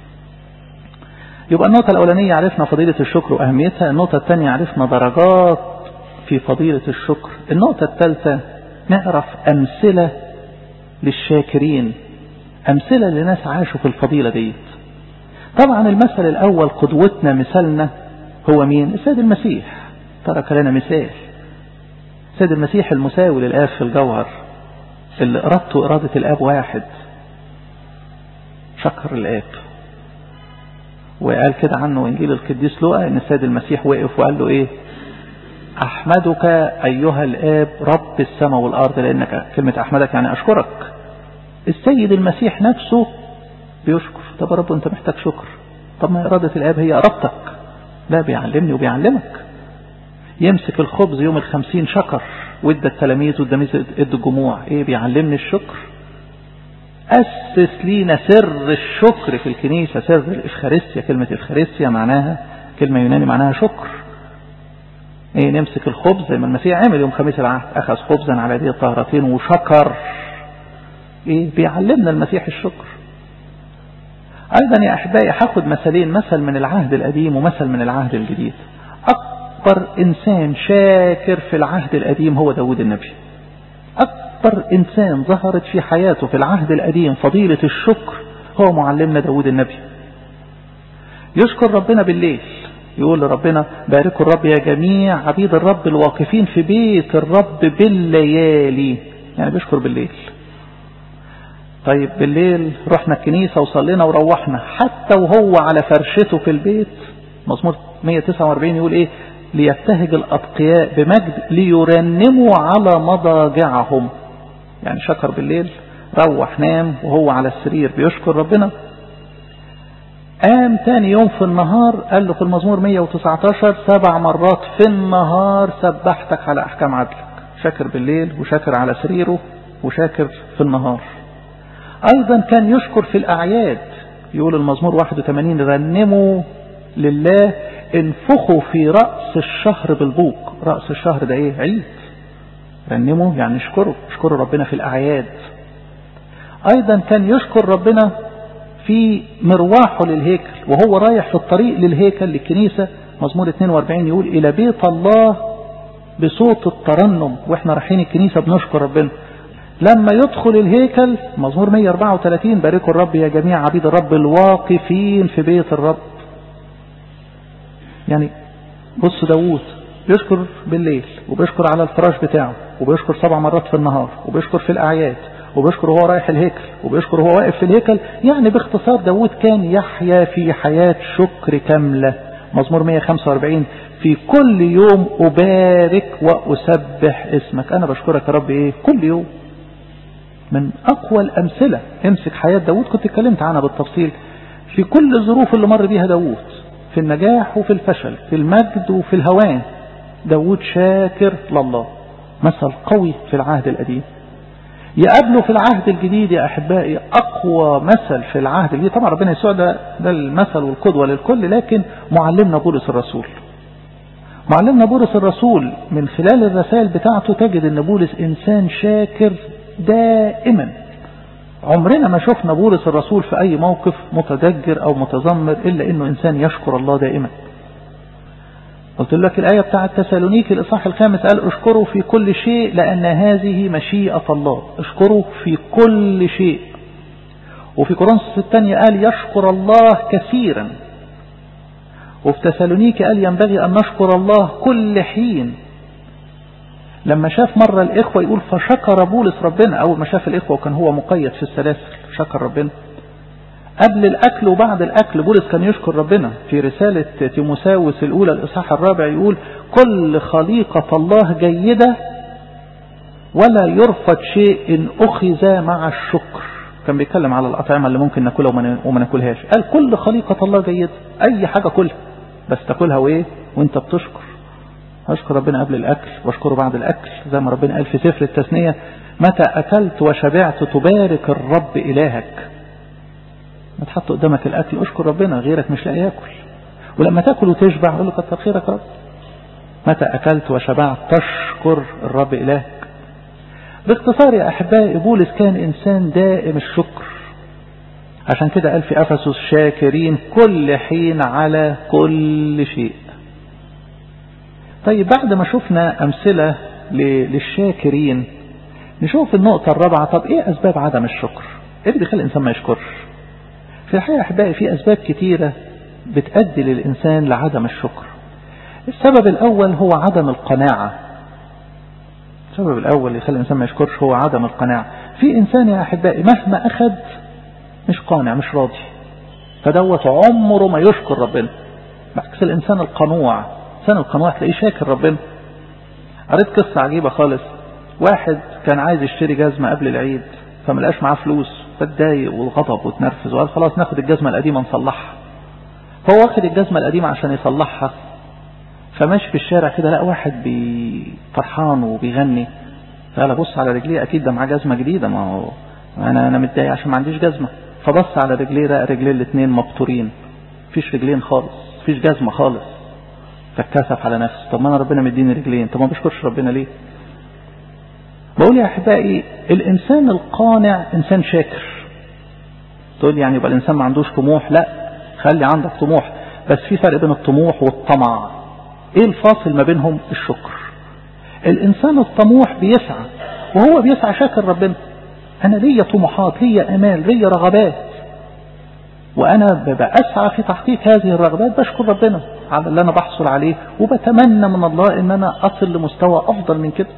يبقى النقطة الأولانية عرفنا فضيلة الشكر وأهميتها النقطة الثانية عرفنا درجات في فضيلة الشكر النقطة الثالثة نعرف أمثلة للشاكرين أمثلة لناس عاشوا في الفضيلة ديت طبعا المثل الأول قدوتنا مثالنا هو مين السيد المسيح ترك لنا مثال السيد المسيح المساوي للآب في الجوهر اللي إرادته إرادة الآب واحد شكر الآب وقال كده عنه إنجيل القديس لوقا إن السيد المسيح وقف وقال له إيه أحمدك أيها الآب رب السماء والأرض لأنك كلمة أحمدك يعني أشكرك السيد المسيح نفسه بيشكر طب يا رب أنت محتاج شكر طب ما إرادة الآب هي إرادتك لا بيعلمني وبيعلمك يمسك الخبز يوم الخمسين شكر وادى التلاميذ والتلاميذ ادى الجموع ايه بيعلمني الشكر أسس لينا سر الشكر في الكنيسة سر الإفخارستيا كلمة إفخارستيا معناها كلمة يوناني معناها شكر ايه نمسك الخبز زي ما المسيح عمل يوم خميس العهد أخذ خبزا على يديه طهرتين وشكر ايه بيعلمنا المسيح الشكر أيضا يا أحبائي هاخد مثلين مثل من العهد القديم ومثل من العهد الجديد أكبر إنسان شاكر في العهد القديم هو داود النبي أكبر إنسان ظهرت في حياته في العهد القديم فضيلة الشكر هو معلمنا داود النبي يشكر ربنا بالليل يقول لربنا باركوا الرب يا جميع عبيد الرب الواقفين في بيت الرب بالليالي يعني بيشكر بالليل طيب بالليل رحنا الكنيسة وصلينا وروحنا حتى وهو على فرشته في البيت مزمور 149 يقول ايه ليبتهج الأتقياء بمجد ليرنموا على مضاجعهم يعني شكر بالليل روح نام وهو على السرير بيشكر ربنا قام تاني يوم في النهار قال له في المزمور 119 سبع مرات في النهار سبحتك على أحكام عدلك شاكر بالليل وشاكر على سريره وشاكر في النهار أيضا كان يشكر في الأعياد يقول المزمور 81 رنموا لله انفخوا في رأس الشهر بالبوق رأس الشهر ده ايه عيد رنموا يعني اشكروا اشكروا ربنا في الأعياد أيضا كان يشكر ربنا في مرواحه للهيكل وهو رايح في الطريق للهيكل للكنيسة مزمور 42 يقول إلى بيت الله بصوت الترنم واحنا رايحين الكنيسة بنشكر ربنا لما يدخل الهيكل مزمور 134 باركوا الرب يا جميع عبيد الرب الواقفين في بيت الرب يعني بص داوود بيشكر بالليل وبيشكر على الفراش بتاعه وبيشكر سبع مرات في النهار وبيشكر في الأعياد وبيشكر وهو رايح الهيكل وبيشكر وهو واقف في الهيكل يعني باختصار داوود كان يحيا في حياة شكر كاملة مزمور 145 في كل يوم أبارك وأسبح اسمك أنا بشكرك يا رب إيه كل يوم من أقوى الأمثلة امسك حياة داوود كنت اتكلمت عنها بالتفصيل في كل الظروف اللي مر بيها داوود في النجاح وفي الفشل في المجد وفي الهوان داود شاكر لله مثل قوي في العهد القديم يقابله في العهد الجديد يا أحبائي أقوى مثل في العهد الجديد طبعا ربنا يسوع ده, ده المثل والقدوة للكل لكن معلمنا بولس الرسول معلمنا بولس الرسول من خلال الرسائل بتاعته تجد ان بولس انسان شاكر دائما عمرنا ما شفنا بولس الرسول في أي موقف متدجر أو متذمر إلا إنه إنسان يشكر الله دائما قلت لك الآية بتاعة تسالونيكي الإصحاح الخامس قال اشكروا في كل شيء لأن هذه مشيئة الله اشكروا في كل شيء وفي كورنثوس الثانية قال يشكر الله كثيرا وفي تسالونيكي قال ينبغي أن نشكر الله كل حين لما شاف مرة الإخوة يقول فشكر بولس ربنا أول ما شاف الإخوة وكان هو مقيد في السلاسل شكر ربنا قبل الأكل وبعد الأكل بولس كان يشكر ربنا في رسالة تيموساوس الأولى الإصحاح الرابع يقول كل خليقة الله جيدة ولا يرفض شيء إن أخذ مع الشكر كان بيتكلم على الأطعمة اللي ممكن ناكلها وما ناكلهاش قال كل خليقة الله جيدة أي حاجة كلها بس تاكلها وإيه وإنت بتشكر أشكر ربنا قبل الأكل واشكره بعد الأكل زي ما ربنا قال في سفر التثنية متى أكلت وشبعت تبارك الرب إلهك ما تحط قدامك الأكل اشكر ربنا غيرك مش لاقي ياكل ولما تاكل وتشبع قول له كتر خيرك رب متى أكلت وشبعت تشكر الرب إلهك باختصار يا أحبائي بولس كان إنسان دائم الشكر عشان كده قال في أفسس شاكرين كل حين على كل شيء طيب بعد ما شفنا أمثلة للشاكرين نشوف النقطة الرابعة طب إيه أسباب عدم الشكر إيه اللي بيخلي الإنسان ما يشكرش في الحقيقة أحبائي في أسباب كتيرة بتأدي للإنسان لعدم الشكر السبب الأول هو عدم القناعة السبب الأول اللي يخلي الإنسان ما يشكرش هو عدم القناعة في إنسان يا أحبائي مهما أخذ مش قانع مش راضي فدوت عمره ما يشكر ربنا بعكس الإنسان القنوع الإنسان القنوع تلاقيه شاكر ربنا قريت قصة عجيبة خالص واحد كان عايز يشتري جزمة قبل العيد فما لقاش معاه فلوس فاتضايق وغضب وتنرفز وقال خلاص ناخد الجزمة القديمة نصلحها فهو واخد الجزمة القديمة عشان يصلحها فماشي في الشارع كده لقى واحد فرحان وبيغني فقال ابص على رجليه اكيد ده معاه جزمة جديدة ما هو انا انا متضايق عشان ما عنديش جزمة فبص على رجليه لقى رجليه الاثنين مبتورين مفيش رجلين خالص مفيش جزمة خالص فاتكسف على نفسه طب ما انا ربنا مديني رجلين طب ما بشكرش ربنا ليه بقول يا احبائي الانسان القانع انسان شاكر تقول يعني يبقى الانسان ما عندوش طموح لا خلي عندك طموح بس في فرق بين الطموح والطمع ايه الفاصل ما بينهم الشكر الانسان الطموح بيسعى وهو بيسعى شاكر ربنا انا ليا طموحات ليا امال ليا رغبات وانا بسعى في تحقيق هذه الرغبات بشكر ربنا على اللي انا بحصل عليه وبتمنى من الله ان انا اصل لمستوى افضل من كده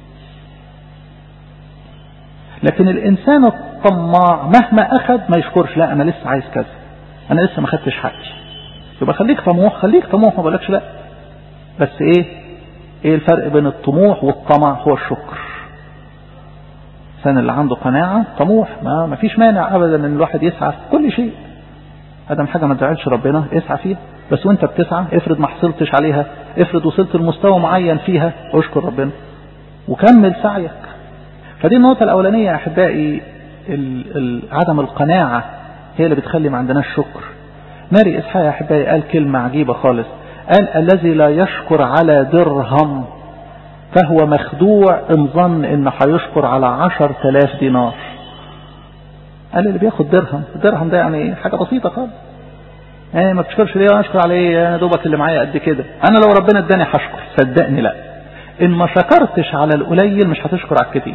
لكن الانسان الطماع مهما اخذ ما يشكرش لا انا لسه عايز كذا انا لسه ما خدتش حقي يبقى خليك طموح خليك طموح ما بقولكش لا بس ايه ايه الفرق بين الطموح والطمع هو الشكر الانسان اللي عنده قناعة طموح ما, ما فيش مانع ابدا ان الواحد يسعى في كل شيء ادم حاجة ما تزعلش ربنا اسعى فيها بس وانت بتسعى افرض ما حصلتش عليها افرض وصلت لمستوى معين فيها اشكر ربنا وكمل سعيك فدي النقطة الأولانية يا أحبائي ال ال عدم القناعة هي اللي بتخلي ما عندناش شكر ماري إسحاق يا أحبائي قال كلمة عجيبة خالص قال الذي لا يشكر على درهم فهو مخدوع إن ظن إن هيشكر على عشر تلاف دينار قال اللي بياخد درهم الدرهم ده يعني حاجة بسيطة خالص ايه ما بتشكرش ليه اشكر على ايه انا دوبك اللي معايا قد كده انا لو ربنا اداني هشكر صدقني لا ان ما شكرتش على القليل مش هتشكر على الكتير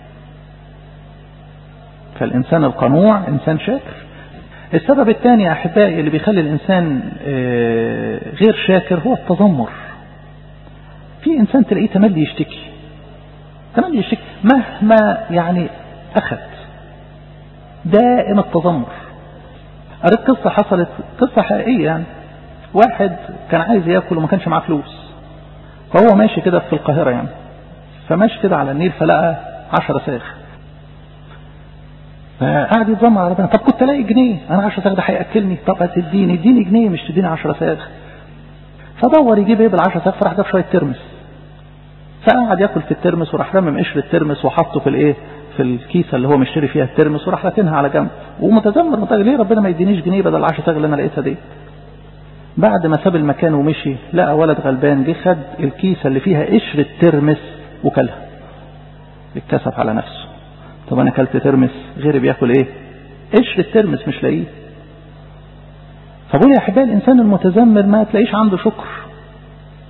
فالإنسان القنوع إنسان شاكر السبب الثاني يا أحبائي اللي بيخلي الإنسان غير شاكر هو التذمر في إنسان تلاقيه تملي يشتكي تملي يشتكي مهما يعني أخذ دائم التذمر قريت قصة حصلت قصة حقيقية يعني واحد كان عايز ياكل وما كانش معاه فلوس فهو ماشي كده في القاهرة يعني فماشي كده على النيل فلقى عشرة ساغ فقعد يتذمر على ربنا طب كنت الاقي جنيه انا 10 ساغ ده هياكلني طب هتديني اديني جنيه مش تديني 10 ساغ فدور يجيب ايه بال10 ساغ فراح جاب شويه ترمس فقعد ياكل في الترمس وراح رمم قشر الترمس وحطه في الايه في الكيسه اللي هو مشتري فيها الترمس وراح راكنها على جنب ومتذمر متذمر ليه ربنا ما يدينيش جنيه بدل 10 ساغ اللي انا لقيتها دي بعد ما ساب المكان ومشي لقى ولد غلبان جه خد الكيسه اللي فيها قشر الترمس وكلها اتكسف على نفسه طب انا اكلت ترمس غيري بياكل ايه قشر الترمس مش لاقيه فبقول يا احبائي الانسان المتذمر ما تلاقيش عنده شكر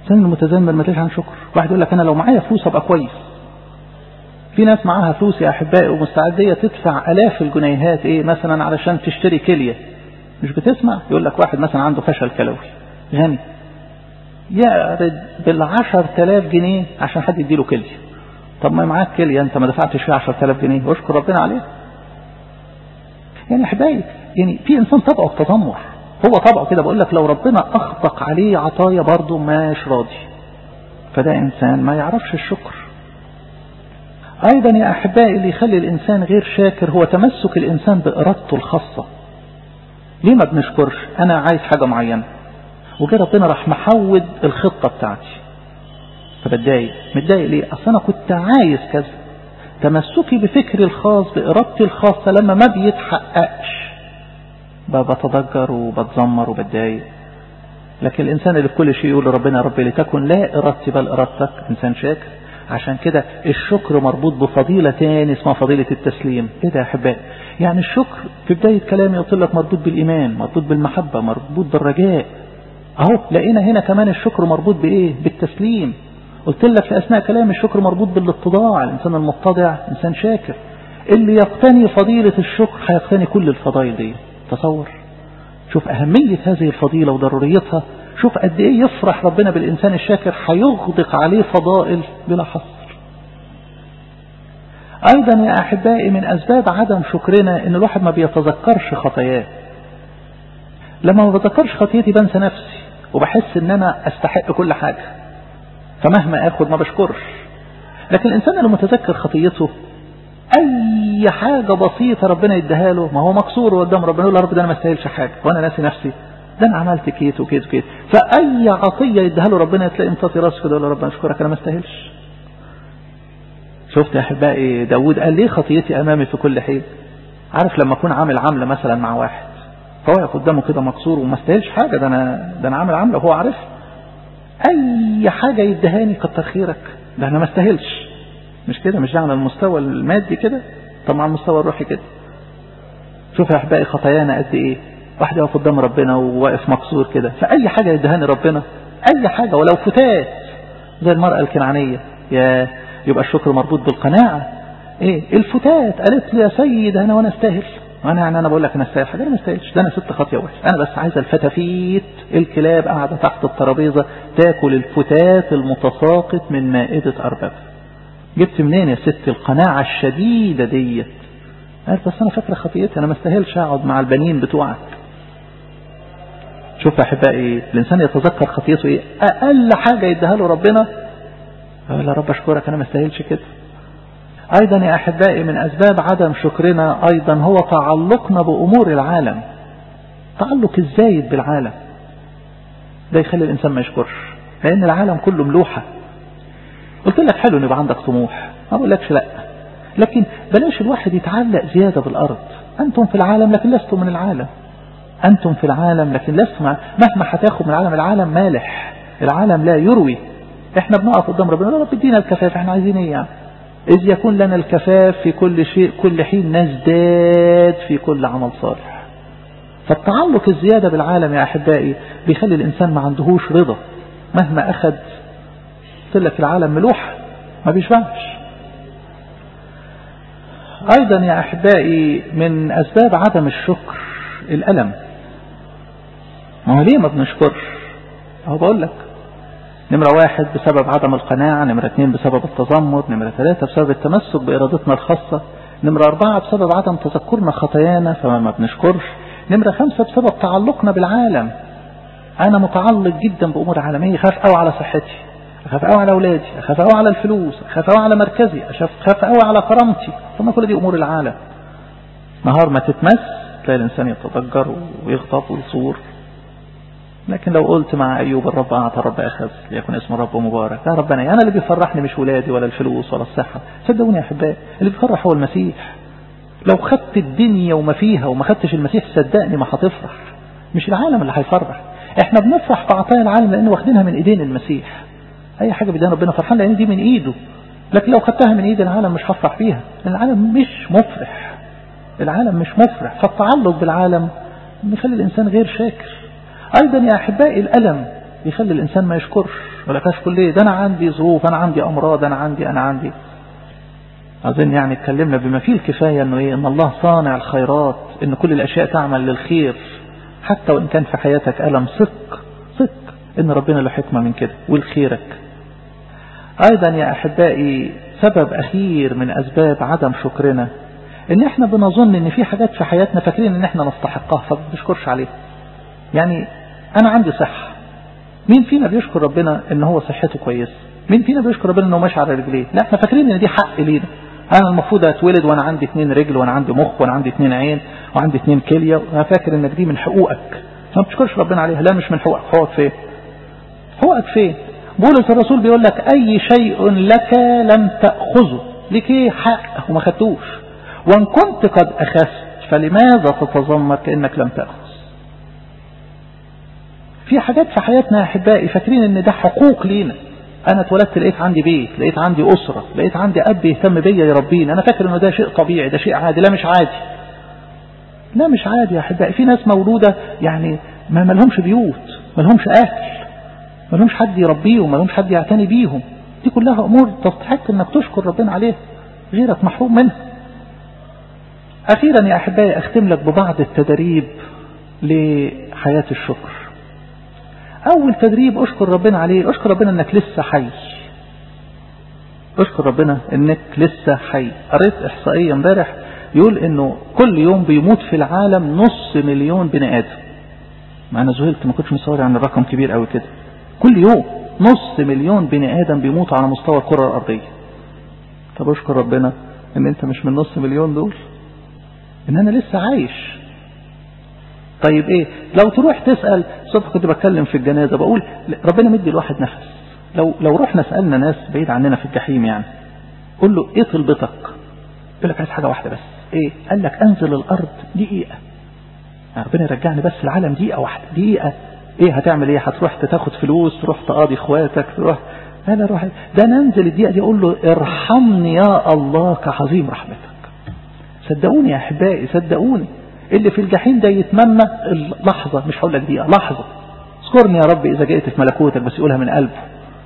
الإنسان المتذمر ما تلاقيش عن شكر واحد يقول لك أنا لو معايا فلوس أبقى كويس في ناس معاها فلوس يا أحبائي ومستعدية تدفع آلاف الجنيهات إيه مثلا علشان تشتري كلية مش بتسمع يقول لك واحد مثلا عنده فشل كلوي غني يعرض بالعشر تلاف جنيه عشان حد يديله كلية طب ما معاك كلية انت ما دفعتش فيها عشر تلاف جنيه واشكر ربنا عليها يعني احبائي يعني في انسان طبعه التذمر هو طبعه كده بقول لك لو ربنا اخطق عليه عطايا برضه ماش راضي فده انسان ما يعرفش الشكر ايضا يا احبائي اللي يخلي الانسان غير شاكر هو تمسك الانسان بارادته الخاصة ليه ما بنشكرش انا عايز حاجة معينة وجه ربنا راح محود الخطة بتاعتي فبتضايق متضايق ليه اصل انا كنت عايز كذا تمسكي بفكري الخاص بارادتي الخاصة لما ما بيتحققش بتضجر وبتذمر وبتضايق لكن الانسان اللي في كل شيء يقول لربنا يا رب لتكن لا ارادتي بل ارادتك انسان شاكر عشان كده الشكر مربوط بفضيلة تاني اسمها فضيلة التسليم ايه ده يا احبائي يعني الشكر في بداية كلامي قلت لك مربوط بالايمان مربوط بالمحبة مربوط بالرجاء اهو لقينا هنا كمان الشكر مربوط بايه بالتسليم قلت لك في اثناء كلامي الشكر مربوط بالاتضاع الانسان المتضع انسان شاكر اللي يقتني فضيلة الشكر هيقتني كل الفضائل دي تصور شوف اهمية هذه الفضيلة وضروريتها شوف قد ايه يفرح ربنا بالانسان الشاكر هيغدق عليه فضائل بلا حصر ايضا يا احبائي من اسباب عدم شكرنا ان الواحد ما بيتذكرش خطاياه لما ما بتذكرش خطيتي بنسى نفسي وبحس ان انا استحق كل حاجة فمهما اخد ما بشكرش لكن الانسان اللي متذكر خطيته اي حاجة بسيطة ربنا يديها له ما هو مكسور قدام ربنا يقول يا رب ده انا ما استاهلش حاجة وانا ناسي نفسي ده انا عملت كيت وكيت وكيت فاي عطية يديها له ربنا تلاقي امتصي راسه كده يقول يا رب اشكرك انا ما استاهلش شفت يا احبائي داود قال ليه خطيتي امامي في كل حين عارف لما اكون عامل عملة مثلا مع واحد فهو قدامه كده مكسور وما استاهلش حاجة ده انا ده انا عامل عملة وهو عارف اي حاجة يدهاني كتر خيرك ده انا ما استاهلش مش كده مش ده على المستوى المادي كده طب على المستوى الروحي كده شوف يا احبائي خطايانا قد ايه واحد يقف قدام ربنا وواقف مكسور كده فاي حاجة يدهاني ربنا اي حاجة ولو فتات زي المرأة الكنعانية يا يبقى الشكر مربوط بالقناعة ايه الفتات قالت لي يا سيد انا وانا استاهل وانا يعني انا بقول لك انا استاهل حاجه انا ما استاهلش ده انا ست خاطيه وحش انا بس عايز الفتافيت الكلاب قاعده تحت الترابيزه تاكل الفتات المتساقط من مائده اربابها جبت منين يا ست القناعه الشديده ديت قالت بس انا فاكره خطيتي انا ما استاهلش اقعد مع البنين بتوعك شوف يا احبائي الانسان يتذكر خطيته ايه اقل حاجه يديها له ربنا يقول يا رب اشكرك انا ما استاهلش كده أيضا يا أحبائي من أسباب عدم شكرنا أيضا هو تعلقنا بأمور العالم تعلق الزايد بالعالم ده يخلي الإنسان ما يشكرش لأن العالم كله ملوحة قلت لك حلو أن يبقى عندك طموح ما بقولكش لا لكن بلاش الواحد يتعلق زيادة بالأرض أنتم في العالم لكن لستم من العالم أنتم في العالم لكن لستم مهما هتاخد من العالم العالم مالح العالم لا يروي احنا بنقف قدام ربنا يا رب ادينا الكفاف احنا عايزين ايه يعني إذ يكون لنا الكفاف في كل شيء كل حين نزداد في كل عمل صالح فالتعلق الزيادة بالعالم يا أحبائي بيخلي الإنسان ما عندهوش رضا مهما أخذ قلت لك العالم ملوح ما بيشبعش أيضا يا أحبائي من أسباب عدم الشكر الألم ما هو ليه ما بنشكرش أهو بقول لك نمرة واحد بسبب عدم القناعة نمرة اثنين بسبب التذمر نمرة ثلاثة بسبب التمسك بإرادتنا الخاصة نمرة أربعة بسبب عدم تذكرنا خطايانا فما ما بنشكرش نمرة خمسة بسبب تعلقنا بالعالم أنا متعلق جدا بأمور عالمية خاف قوي على صحتي أخاف قوي على أولادي أخاف قوي على الفلوس أخاف قوي على مركزي أخاف قوي على كرامتي ثم كل دي أمور العالم نهار ما تتمس تلاقي الإنسان يتضجر ويغضب ويصور لكن لو قلت مع أيوب الرب أعطى الرب أخذ ليكن اسم الرب مبارك يا ربنا أنا اللي بيفرحني مش ولادي ولا الفلوس ولا الصحة صدقوني يا أحبائي اللي بيفرح هو المسيح لو خدت الدنيا وما فيها وما خدتش المسيح صدقني ما هتفرح مش العالم اللي هيفرح احنا بنفرح بعطايا العالم لان واخدينها من ايدين المسيح اي حاجة بدنا ربنا فرحان لان دي من ايده لكن لو خدتها من ايد العالم مش هفرح بيها لان العالم مش مفرح العالم مش مفرح فالتعلق بالعالم بيخلي الانسان غير شاكر أيضا يا أحبائي الألم يخلي الإنسان ما يشكرش ولا أشكر ليه ده أنا عندي ظروف أنا عندي أمراض أنا عندي أنا عندي أظن يعني اتكلمنا بما فيه الكفاية أنه إيه أن الله صانع الخيرات أن كل الأشياء تعمل للخير حتى وإن كان في حياتك ألم صدق صدق أن ربنا له حكمة من كده والخيرك أيضا يا أحبائي سبب أخير من أسباب عدم شكرنا ان احنا بنظن ان في حاجات في حياتنا فاكرين ان احنا نستحقها فما بنشكرش عليها يعني انا عندي صحة مين فينا بيشكر ربنا ان هو صحته كويسه مين فينا بيشكر ربنا انه ماشي على رجليه لا احنا فاكرين ان دي حق لينا انا المفروض اتولد وانا عندي اتنين رجل وانا عندي مخ وانا عندي اتنين عين وعندي اتنين كليه وانا فاكر انك دي من حقوقك ما بتشكرش ربنا عليها لا مش من حقوقك حقوقك فين حقوقك فين بولس الرسول بيقول لك اي شيء لك لم تاخذه لك ايه حق وما خدتوش وان كنت قد اخذت فلماذا تتذمر كانك لم تاخذ في حاجات في حياتنا يا احبائي فاكرين ان ده حقوق لينا انا اتولدت لقيت عندي بيت لقيت عندي اسره لقيت عندي اب يهتم بيا يربيني انا فاكر انه ده شيء طبيعي ده شيء عادي لا مش عادي لا مش عادي يا احبائي في ناس مولوده يعني ما مالهمش بيوت مالهمش اهل مالهمش حد يربيهم مالهمش حد يعتني بيهم دي كلها امور تستحق انك تشكر ربنا عليها غيرك محروم منها اخيرا يا احبائي اختم لك ببعض التدريب لحياه الشكر اول تدريب اشكر ربنا عليه اشكر ربنا انك لسه حي اشكر ربنا انك لسه حي قريت احصائيه امبارح يقول انه كل يوم بيموت في العالم نص مليون بني ادم ما انا ذهلت ما كنتش مصور عن الرقم كبير قوي كده كل يوم نص مليون بني ادم بيموتوا على مستوى الكره الارضيه طب اشكر ربنا ان انت مش من نص مليون دول ان انا لسه عايش طيب ايه لو تروح تسأل صدق كنت بتكلم في الجنازة بقول ربنا مدي الواحد نفس لو لو رحنا سألنا ناس بعيد عننا في الجحيم يعني قول له ايه طلبتك يقول لك عايز حاجة واحدة بس ايه قال لك انزل الارض دقيقة ربنا يرجعني بس العالم دقيقة واحدة دقيقة ايه هتعمل ايه هتروح تاخد فلوس تروح تقاضي اخواتك تروح لا لا روح ده ننزل الدقيقة دي اقول له ارحمني يا الله كعظيم رحمتك صدقوني يا احبائي صدقوني اللي في الجحيم ده يتمنى لحظة مش هقول لك دقيقة لحظة اذكرني يا رب إذا جئت في ملكوتك بس يقولها من قلبه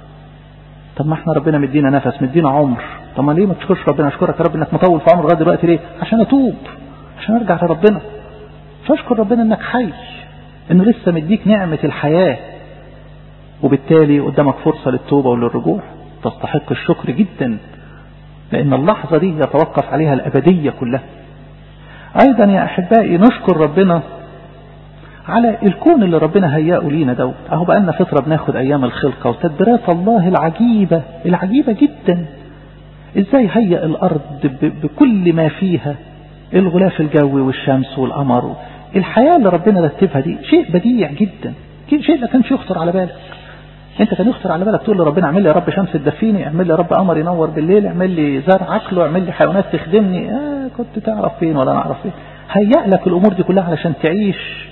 طب ما احنا ربنا مدينا نفس مدينا عمر طب ما ليه ما تشكرش ربنا اشكرك يا رب انك مطول في عمر لغايه دلوقتي ليه عشان اتوب عشان ارجع لربنا فاشكر ربنا انك حي انه لسه مديك نعمة الحياة وبالتالي قدامك فرصة للتوبة وللرجوع تستحق الشكر جدا لان اللحظة دي يتوقف عليها الابدية كلها ايضا يا احبائي نشكر ربنا على الكون اللي ربنا هيئه لينا دوت اهو بقى لنا فتره بناخد ايام الخلقه وتدبيرات الله العجيبه العجيبه جدا ازاي هيئ الارض بكل ما فيها الغلاف الجوي والشمس والقمر الحياه اللي ربنا رتبها دي شيء بديع جدا شيء ما كانش يخطر على بالك انت كان يخطر على بالك تقول لربنا اعمل لي يا رب شمس تدفيني اعمل لي يا رب قمر ينور بالليل اعمل لي زرع اكله اعمل لي حيوانات تخدمني آه كنت تعرف فين ولا نعرف فين هيأ لك الامور دي كلها علشان تعيش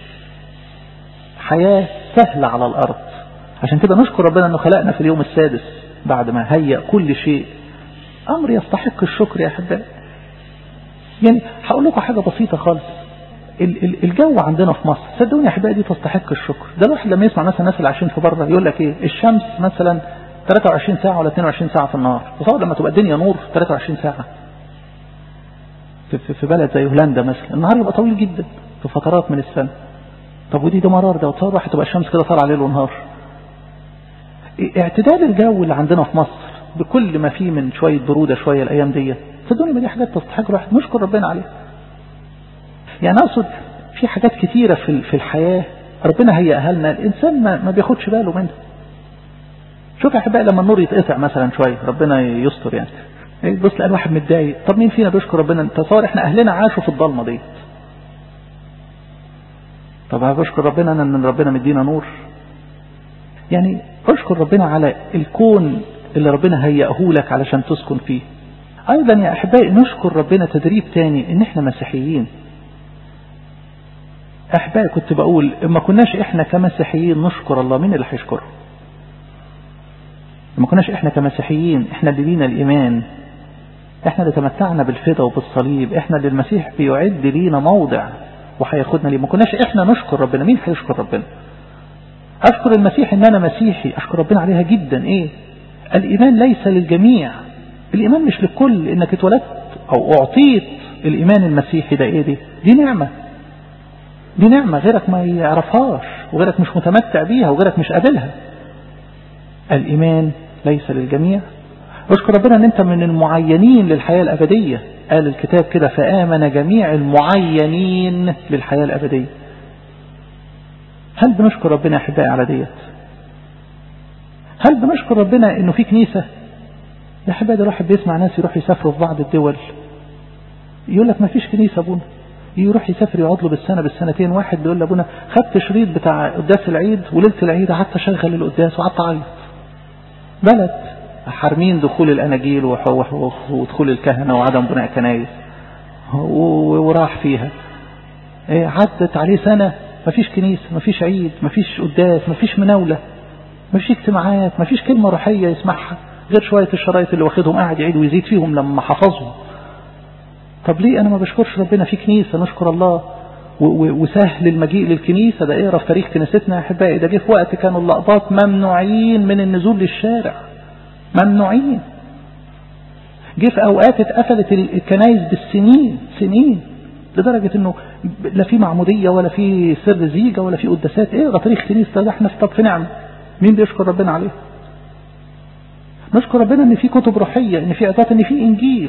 حياة سهلة على الارض عشان كده نشكر ربنا انه خلقنا في اليوم السادس بعد ما هيأ كل شيء امر يستحق الشكر يا احبائي يعني هقول لكم حاجة بسيطة خالص الجو عندنا في مصر صدقوني يا احبائي دي تستحق الشكر ده الواحد لما يسمع مثلا الناس اللي عايشين في بره يقول لك ايه الشمس مثلا 23 ساعة ولا 22 ساعة في النهار تصور لما تبقى الدنيا نور 23 ساعة في, في بلد زي هولندا مثلا النهار يبقى طويل جدا في فترات من السنة طب ودي دمرار ده وتصور واحد تبقى الشمس كده طالعة ليل ونهار اعتدال الجو اللي عندنا في مصر بكل ما فيه من شوية برودة شوية الأيام دي صدقوني ما دي حاجات تستحق الواحد نشكر ربنا عليها يعني أقصد في حاجات كتيرة في في الحياة ربنا هيئها لنا الإنسان ما, ما بياخدش باله منها شوف يا أحبائي لما النور يتقطع مثلا شوية ربنا يستر يعني بص لقى الواحد متضايق طب مين فينا بيشكر ربنا تصور احنا أهلنا عاشوا في الضلمة دي طب بشكر ربنا أنا إن ربنا مدينا نور يعني اشكر ربنا على الكون اللي ربنا هيئه لك علشان تسكن فيه أيضا يا أحبائي نشكر ربنا تدريب تاني إن احنا مسيحيين أحبائي كنت بقول ما كناش إحنا كمسيحيين نشكر الله مين اللي هيشكره ما كناش إحنا كمسيحيين إحنا اللي لينا الإيمان إحنا اللي تمتعنا بالفدا وبالصليب إحنا اللي المسيح بيعد لينا موضع وهياخدنا ليه ما كناش إحنا نشكر ربنا مين هيشكر ربنا أشكر المسيح إن أنا مسيحي أشكر ربنا عليها جدا إيه الإيمان ليس للجميع الإيمان مش للكل إنك اتولدت أو أعطيت الإيمان المسيحي ده إيه دي دي نعمة دي نعمة غيرك ما يعرفهاش وغيرك مش متمتع بيها وغيرك مش قابلها الإيمان ليس للجميع اشكر ربنا ان انت من المعينين للحياة الأبدية قال الكتاب كده فآمن جميع المعينين للحياة الأبدية هل بنشكر ربنا يا أحبائي على ديت هل بنشكر ربنا انه في كنيسة يا أحبائي ده الواحد بيسمع ناس يروح يسافروا في بعض الدول يقول لك ما فيش كنيسة ابونا يروح يسافر يقعد له بالسنة بالسنتين واحد بيقول لابونا خدت شريط بتاع قداس العيد وليلة العيد قعدت اشغل القداس وقعدت اعيط بلد حارمين دخول الاناجيل ودخول الكهنة وعدم بناء كنايس وراح فيها عدت عليه سنة مفيش كنيسة مفيش عيد مفيش قداس مفيش مناولة مفيش اجتماعات مفيش كلمة روحية يسمعها غير شوية الشرايط اللي واخدهم قاعد يعيد ويزيد فيهم لما حفظهم طب ليه انا ما بشكرش ربنا في كنيسة نشكر الله وسهل المجيء للكنيسة ده اقرا في تاريخ كنيستنا يا احبائي ده جه في وقت كانوا اللقباط ممنوعين من النزول للشارع ممنوعين جه في اوقات اتقفلت الكنايس بالسنين سنين لدرجة انه لا في معمودية ولا في سر زيجة ولا في قداسات اقرا تاريخ كنيسة ده احنا في طب في نعمة مين بيشكر ربنا عليه نشكر ربنا ان في كتب روحية ان في اعطاء ان في انجيل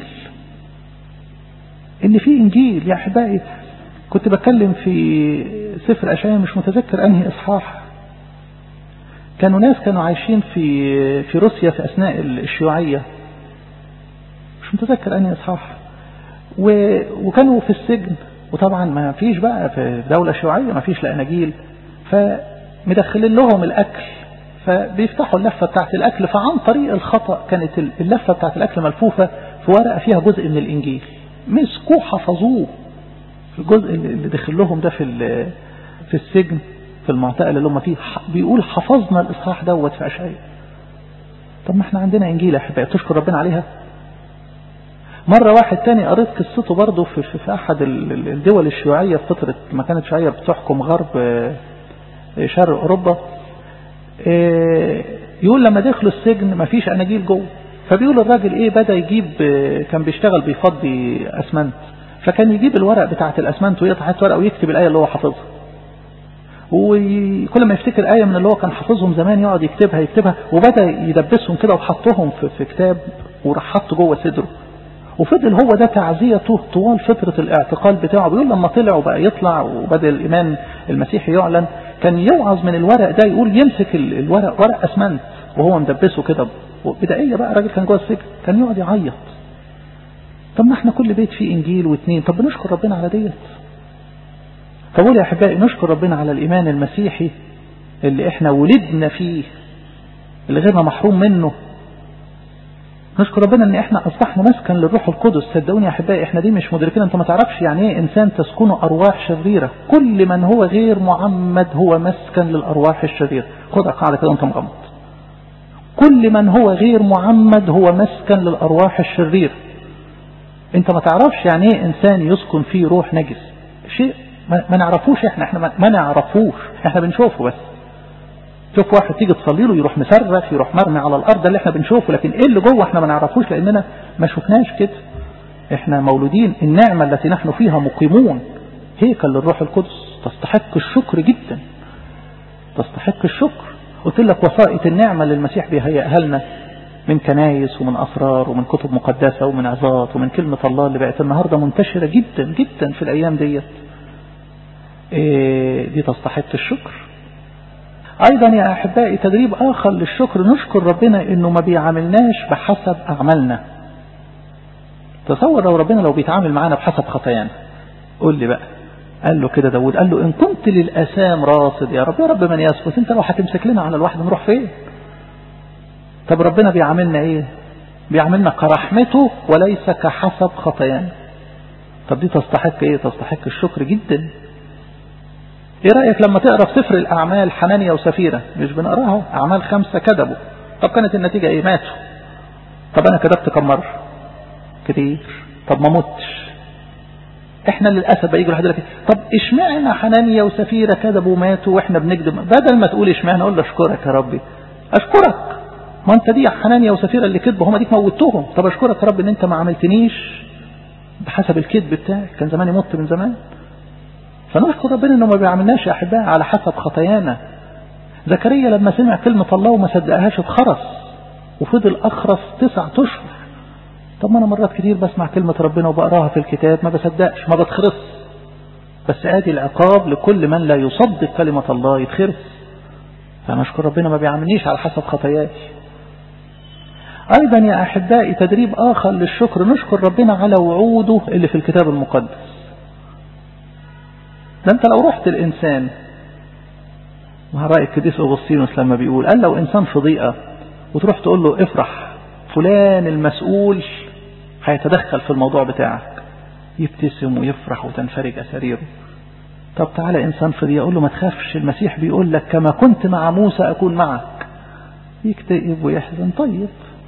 ان في انجيل يا احبائي كنت بتكلم في سفر اشعياء مش متذكر انهي اصحاح كانوا ناس كانوا عايشين في في روسيا في اثناء الشيوعيه مش متذكر انهي اصحاح وكانوا في السجن وطبعا ما فيش بقى في دولة شيوعية ما فيش لا اناجيل فمدخلين لهم الاكل فبيفتحوا اللفة بتاعت الاكل فعن طريق الخطأ كانت اللفة بتاعت الاكل ملفوفة في ورقة فيها جزء من الانجيل مسكوه حفظوه في الجزء اللي دخل لهم ده في في السجن في المعتقل اللي هم فيه بيقول حفظنا الاصحاح دوت في اشعياء طب ما احنا عندنا انجيل يا احبائي تشكر ربنا عليها مرة واحد تاني قريت قصته برضه في, في, في أحد الدول الشيوعية في فترة ما كانت شيوعية بتحكم غرب شرق أوروبا يقول لما دخلوا السجن ما فيش أناجيل جوه فبيقول الراجل إيه بدأ يجيب كان بيشتغل بيفضي أسمنت فكان يجيب الورق بتاعة الأسمنت ويقطع حته ورقة ويكتب الآية اللي هو حافظها وكل ما يفتكر آية من اللي هو كان حافظهم زمان يقعد يكتبها يكتبها وبدأ يدبسهم كده وحطهم في, في كتاب وراح حطه جوه صدره وفضل هو ده تعزيته طوال فترة الاعتقال بتاعه بيقول لما طلع وبقى يطلع وبدأ الإيمان المسيحي يعلن كان يوعظ من الورق ده يقول يمسك الورق ورق أسمنت وهو مدبسه كده بدائية بقى راجل كان جوه السجن كان يقعد يعيط طب ما احنا كل بيت فيه إنجيل واثنين طب بنشكر ربنا على ديت فقول يا أحبائي نشكر ربنا على الإيمان المسيحي اللي احنا ولدنا فيه اللي غيرنا محروم منه نشكر ربنا ان احنا اصبحنا مسكن للروح القدس صدقوني يا احبائي احنا دي مش مدركين انت ما تعرفش يعني ايه انسان تسكنه ارواح شريره كل من هو غير معمد هو مسكن للارواح الشريره خدها قاعده كده وانت مغمض كل من هو غير معمد هو مسكن للارواح الشريره انت ما تعرفش يعني ايه انسان يسكن فيه روح نجس شيء ما نعرفوش احنا احنا ما نعرفوش احنا بنشوفه بس شوف واحد تيجي تصلي له يروح مصرخ يروح مرمي على الارض ده اللي احنا بنشوفه لكن ايه اللي جوه احنا ما نعرفوش لاننا ما شفناش كده احنا مولودين النعمة التي نحن فيها مقيمون هيكل للروح القدس تستحق الشكر جدا تستحق الشكر قلت لك وسائط النعمة اللي المسيح بيهيئها لنا من كنايس ومن أسرار ومن كتب مقدسة ومن عظات ومن كلمة الله اللي بقت النهاردة منتشرة جدا جدا في الأيام ديت إيه دي تستحق الشكر أيضا يا أحبائي تدريب آخر للشكر نشكر ربنا إنه ما بيعاملناش بحسب أعمالنا تصور لو ربنا لو بيتعامل معانا بحسب خطايانا قول لي بقى قال له كده داود قال له إن كنت للأسام راصد يا رب يا رب من يسكت أنت لو هتمسك لنا على الواحد نروح فين طب ربنا بيعاملنا إيه بيعاملنا كرحمته وليس كحسب خطايانا طب دي تستحق إيه تستحق الشكر جدا ايه رأيك لما تقرأ في سفر الأعمال حنانيا وسفيرة مش بنقراها أعمال خمسة كذبوا طب كانت النتيجة ايه ماتوا طب أنا كذبت كم مرة كتير طب ما متش احنا للأسف بقى يجي الواحد يقول طب اشمعنا حنانيا وسفيرة كذبوا وماتوا واحنا بنكذب بدل ما تقول اشمعنا اقول له اشكرك يا ربي اشكرك ما انت دي حنانيا وسفيرة اللي كذبوا هم ديك موتوهم طب اشكرك يا رب ان انت ما عملتنيش بحسب الكذب بتاعي كان زماني مت من زمان فنشكر ربنا انه ما بيعملناش يا احباء على حسب خطايانا زكريا لما سمع كلمة الله وما صدقهاش اتخرس وفضل اخرس تسعة اشهر طب ما انا مرات كتير بسمع كلمة ربنا وبقراها في الكتاب ما بصدقش ما بتخرس بس ادي العقاب لكل من لا يصدق كلمة الله يتخرس فنشكر ربنا ما بيعملنيش على حسب خطاياي ايضا يا احبائي تدريب اخر للشكر نشكر ربنا على وعوده اللي في الكتاب المقدس ده انت لو رحت الانسان مع رأي القديس أغسطينوس لما بيقول قال لو إنسان في ضيقة وتروح تقول له افرح فلان المسؤول هيتدخل في الموضوع بتاعك يبتسم ويفرح وتنفرج أساريره طب تعالى إنسان في ضيقة قول له ما تخافش المسيح بيقول لك كما كنت مع موسى أكون معك يكتئب ويحزن طيب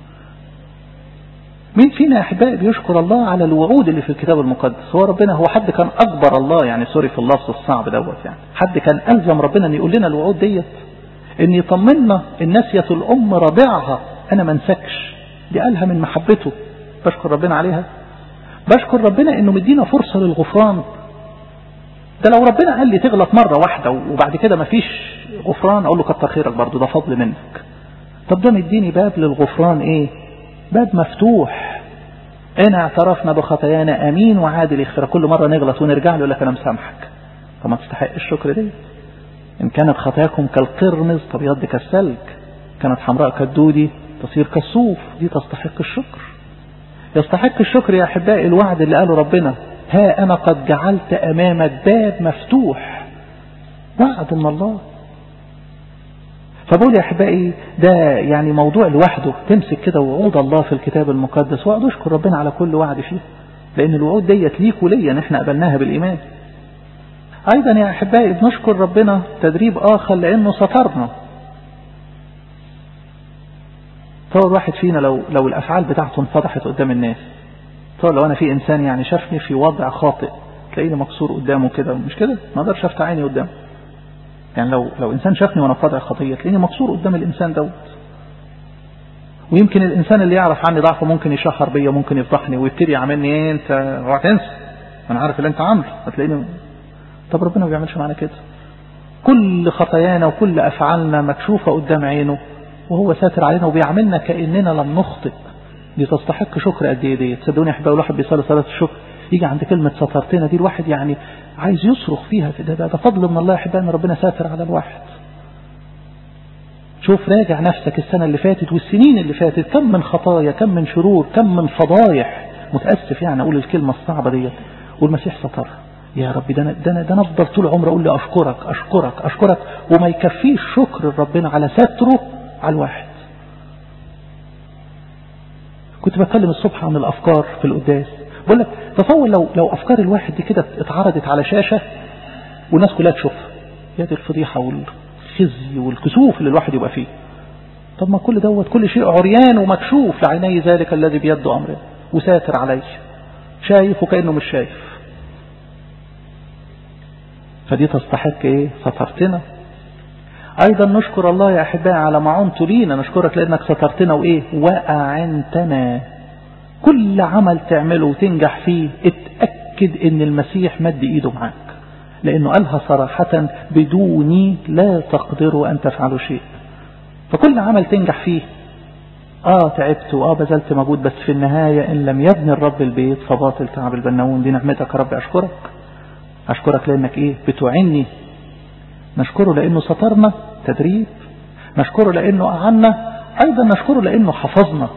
مين فينا يا احبائي بيشكر الله على الوعود اللي في الكتاب المقدس هو ربنا هو حد كان اكبر الله يعني سوري في اللفظ الصعب دوت يعني حد كان الزم ربنا ان يقول لنا الوعود ديت ان يطمنا الناسية الام رضعها انا ما انسكش دي قالها من محبته بشكر ربنا عليها بشكر ربنا انه مدينا فرصة للغفران ده لو ربنا قال لي تغلط مرة واحدة وبعد كده مفيش غفران اقول له كتر خيرك برضه ده فضل منك طب ده مديني باب للغفران ايه باب مفتوح إن اعترفنا بخطايانا أمين وعادل يغفر كل مرة نغلط ونرجع له لك أنا مسامحك فما تستحق الشكر دي إن كانت خطاياكم كالقرمز فبيض كالثلج كانت حمراء كالدودي تصير كالصوف دي تستحق الشكر يستحق الشكر يا أحبائي الوعد اللي قاله ربنا ها أنا قد جعلت أمامك باب مفتوح وعد من الله فبقول يا احبائي ده يعني موضوع لوحده تمسك كده وعود الله في الكتاب المقدس واقعد اشكر ربنا على كل وعد فيه لان الوعود ديت ليك وليا ان احنا قبلناها بالايمان ايضا يا احبائي بنشكر ربنا تدريب اخر لانه سترنا تصور واحد فينا لو لو الافعال بتاعته انفضحت قدام الناس تصور لو انا في انسان يعني شافني في وضع خاطئ تلاقيني مكسور قدامه كده مش كده ما اقدرش افتح عيني قدامه يعني لو لو انسان شافني وانا في وضع خطيه تلاقيني مكسور قدام الانسان دوت ويمكن الانسان اللي يعرف عني ضعفه ممكن يشهر بيا ممكن يفضحني ويبتدي يعاملني ايه انت اوعى تنسى انا عارف اللي انت عامله هتلاقيني طب ربنا ما بيعملش معانا كده كل خطايانا وكل افعالنا مكشوفه قدام عينه وهو ساتر علينا وبيعاملنا كاننا لم نخطئ دي تستحق شكر قد ايه دي تصدقوني يا احبائي الواحد بيصلي صلاه الشكر يجي عند كلمه سترتنا دي الواحد يعني عايز يصرخ فيها في ده, ده, ده فضل من الله يا احبائي ان ربنا ساتر على الواحد شوف راجع نفسك السنة اللي فاتت والسنين اللي فاتت كم من خطايا كم من شرور كم من فضايح متأسف يعني أقول الكلمة الصعبة ديت والمسيح سترها يا رب ده أنا ده أنا ده أنا أفضل طول عمري أقول لي أشكرك أشكرك أشكرك وما يكفيش شكر ربنا على ستره على الواحد كنت بتكلم الصبح عن الأفكار في القداس بقول لك تصور لو لو أفكار الواحد دي كده اتعرضت على شاشة والناس كلها تشوفها يا دي الفضيحة والخزي والكسوف اللي الواحد يبقى فيه طب ما كل دوت كل شيء عريان ومكشوف لعيني ذلك الذي بيده أمره وساتر عليه شايف وكأنه مش شايف فدي تستحق ايه سترتنا ايضا نشكر الله يا احبائي على معونته لينا نشكرك لانك سترتنا وايه واعنتنا كل عمل تعمله وتنجح فيه اتأكد ان المسيح مد ايده معاك لانه قالها صراحة بدوني لا تقدروا ان تفعلوا شيء فكل عمل تنجح فيه اه تعبت واه بذلت مجهود بس في النهاية ان لم يبني الرب البيت فباطل تعب البناون دي نعمتك يا رب اشكرك أشكرك لأنك إيه بتعني نشكره لأنه سترنا تدريب نشكره لأنه أعنا أيضا نشكره لأنه حفظنا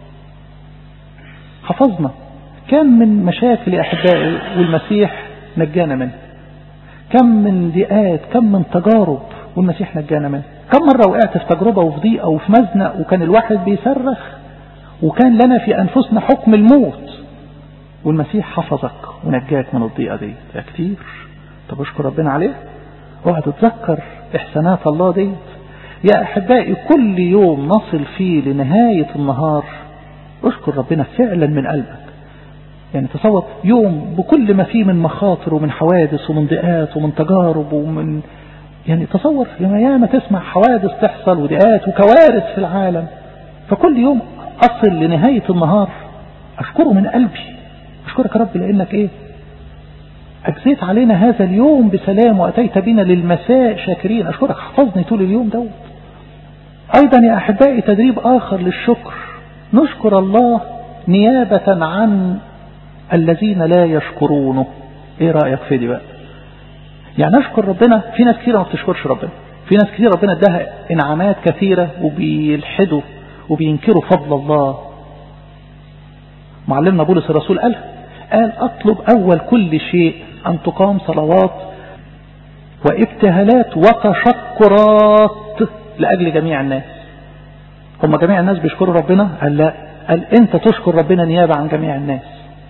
حفظنا كم من مشاكل يا أحبائي والمسيح نجانا منه كم من ضيقات كم من تجارب والمسيح نجانا منه كم مرة وقعت في تجربة وفي ضيقة وفي مزنق وكان الواحد بيصرخ وكان لنا في أنفسنا حكم الموت والمسيح حفظك ونجاك من الضيقة دي يا كتير طب اشكر ربنا عليه اوعى تتذكر احسانات الله دي يا احبائي كل يوم نصل فيه لنهاية النهار اشكر ربنا فعلا من قلبك يعني تصور يوم بكل ما فيه من مخاطر ومن حوادث ومن ضيقات ومن تجارب ومن يعني تصور ياما ياما تسمع حوادث تحصل وضيقات وكوارث في العالم فكل يوم أصل لنهاية النهار أشكره من قلبي أشكرك يا رب لأنك إيه أجزيت علينا هذا اليوم بسلام وأتيت بنا للمساء شاكرين أشكرك حفظني طول اليوم دوت أيضا يا أحبائي تدريب آخر للشكر نشكر الله نيابة عن الذين لا يشكرونه ايه رأيك في دي بقى يعني نشكر ربنا في ناس كثيرة ما بتشكرش ربنا في ناس كثيرة ربنا اداها انعامات كثيرة وبيلحدوا وبينكروا فضل الله معلمنا بولس الرسول قال قال اطلب اول كل شيء ان تقام صلوات وابتهالات وتشكرات لاجل جميع الناس هم جميع الناس بيشكروا ربنا قال لا قال انت تشكر ربنا نيابة عن جميع الناس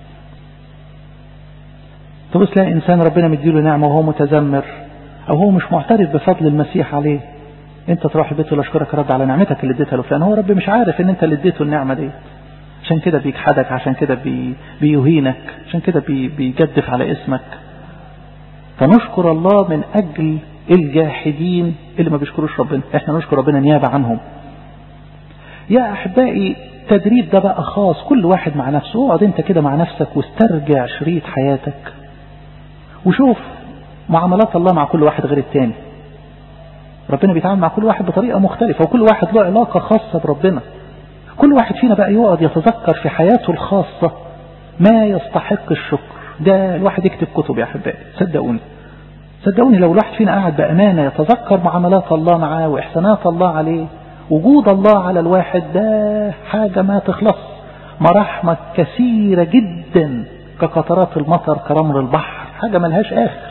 تبص تلاقي انسان ربنا مديله نعمة وهو متذمر او هو مش معترف بفضل المسيح عليه انت تروح البيت تقول اشكرك يا رب على نعمتك اللي اديتها له فلان هو رب مش عارف ان انت اللي اديته النعمة دي عشان كده بيجحدك عشان كده بي بيهينك عشان كده بي بيجدف على اسمك فنشكر الله من اجل الجاحدين اللي ما بيشكروش ربنا احنا نشكر ربنا نيابة عنهم يا احبائي التدريب ده بقى خاص كل واحد مع نفسه اقعد انت كده مع نفسك واسترجع شريط حياتك وشوف معاملات الله مع كل واحد غير التاني ربنا بيتعامل مع كل واحد بطريقة مختلفة وكل واحد له علاقة خاصة بربنا كل واحد فينا بقى يقعد يتذكر في حياته الخاصة ما يستحق الشكر ده الواحد يكتب كتب يا أحبائي صدقوني صدقوني لو الواحد فينا قاعد بأمانة يتذكر معاملات الله معاه وإحسانات الله عليه وجود الله على الواحد ده حاجة ما تخلص مراحمة كثيرة جدا كقطرات المطر كرمل البحر حاجة ملهاش آخر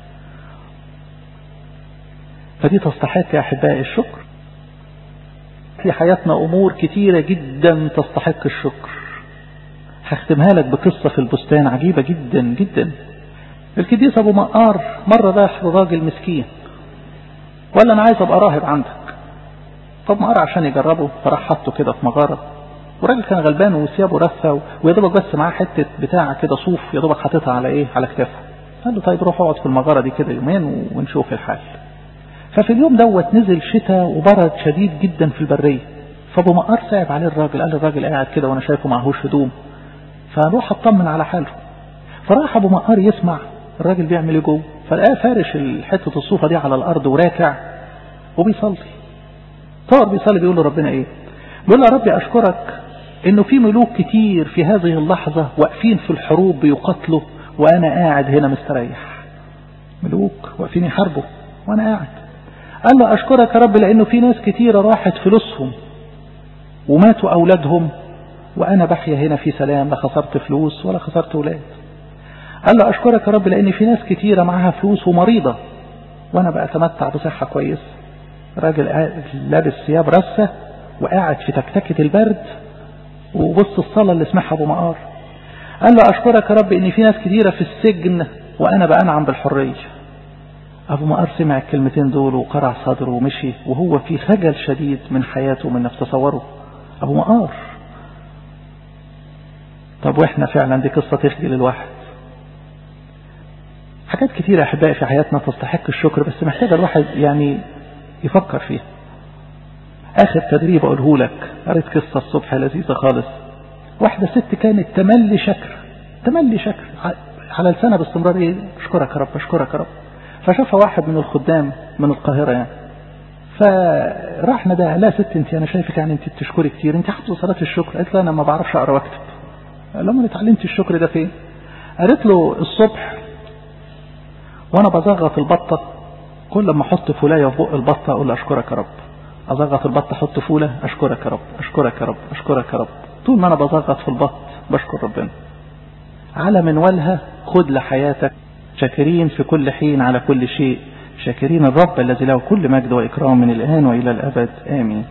فدي تستحق يا أحبائي الشكر في حياتنا أمور كتيرة جدا تستحق الشكر هختمها لك بقصة في البستان عجيبة جدا جدا الكديس أبو مقار مرة راح لراجل مسكين ولا أنا عايز أبقى راهب عندك طب مقار عشان يجربه فراح حطه كده في مغارة والراجل كان غلبان وثيابه رثة ويا دوبك بس معاه حتة بتاعة كده صوف يا دوبك حاططها على ايه على كتافه قال له طيب روح اقعد في المغارة دي كده يومين ونشوف الحال ففي اليوم دوت نزل شتاء وبرد شديد جدا في البرية فابو مقار صعب عليه الراجل قال الراجل قاعد كده وانا شايفه معهوش هدوم فروح اطمن على حاله فراح ابو مقار يسمع الراجل بيعمل ايه جوه فلقاه فارش حته الصوفه دي على الارض وراكع وبيصلي طار بيصلي بيقول له ربنا ايه بيقول له يا ربي اشكرك انه في ملوك كتير في هذه اللحظة واقفين في الحروب بيقاتلوا وانا قاعد هنا مستريح ملوك واقفين يحاربوا وانا قاعد قال له اشكرك يا رب لانه في ناس كتيرة راحت فلوسهم وماتوا اولادهم وانا بحيا هنا في سلام لا خسرت فلوس ولا خسرت اولاد قال له اشكرك يا رب لان في ناس كتيرة معاها فلوس ومريضة وانا بأتمتع بصحة كويسة راجل لابس ثياب رسة وقاعد في تكتكة البرد وبص الصلاة اللي اسمعها ابو مقار قال له اشكرك يا رب ان في ناس كتيرة في السجن وانا بأنعم بالحرية ابو مقار سمع الكلمتين دول وقرع صدره ومشي وهو في خجل شديد من حياته من نفس تصوره ابو مقار طب واحنا فعلا دي قصة تخجل الواحد حاجات كتيرة احبائي في حياتنا تستحق الشكر بس محتاجة الواحد يعني يفكر فيها اخر تدريب اقوله لك قريت قصة الصبح لذيذة خالص واحدة ست كانت تملي شكر تملي شكر على لسانها باستمرار ايه اشكرك يا رب اشكرك يا رب فشافها واحد من الخدام من القاهرة يعني فراح ندى لا ست انت انا شايفك يعني انت بتشكري كتير انت حافظه صلاة الشكر قالت له انا ما بعرفش اقرا واكتب لما اتعلمت الشكر ده فين قالت له الصبح وانا بزغط البطة كل ما احط فولايه في بق البطة اقول اشكرك يا رب ازغط البط احط فولة اشكرك يا رب اشكرك يا رب اشكرك يا رب طول ما انا بزغط في البط بشكر ربنا على منوالها خد لحياتك شاكرين في كل حين على كل شيء شاكرين الرب الذي له كل مجد وإكرام من الآن وإلى الأبد آمين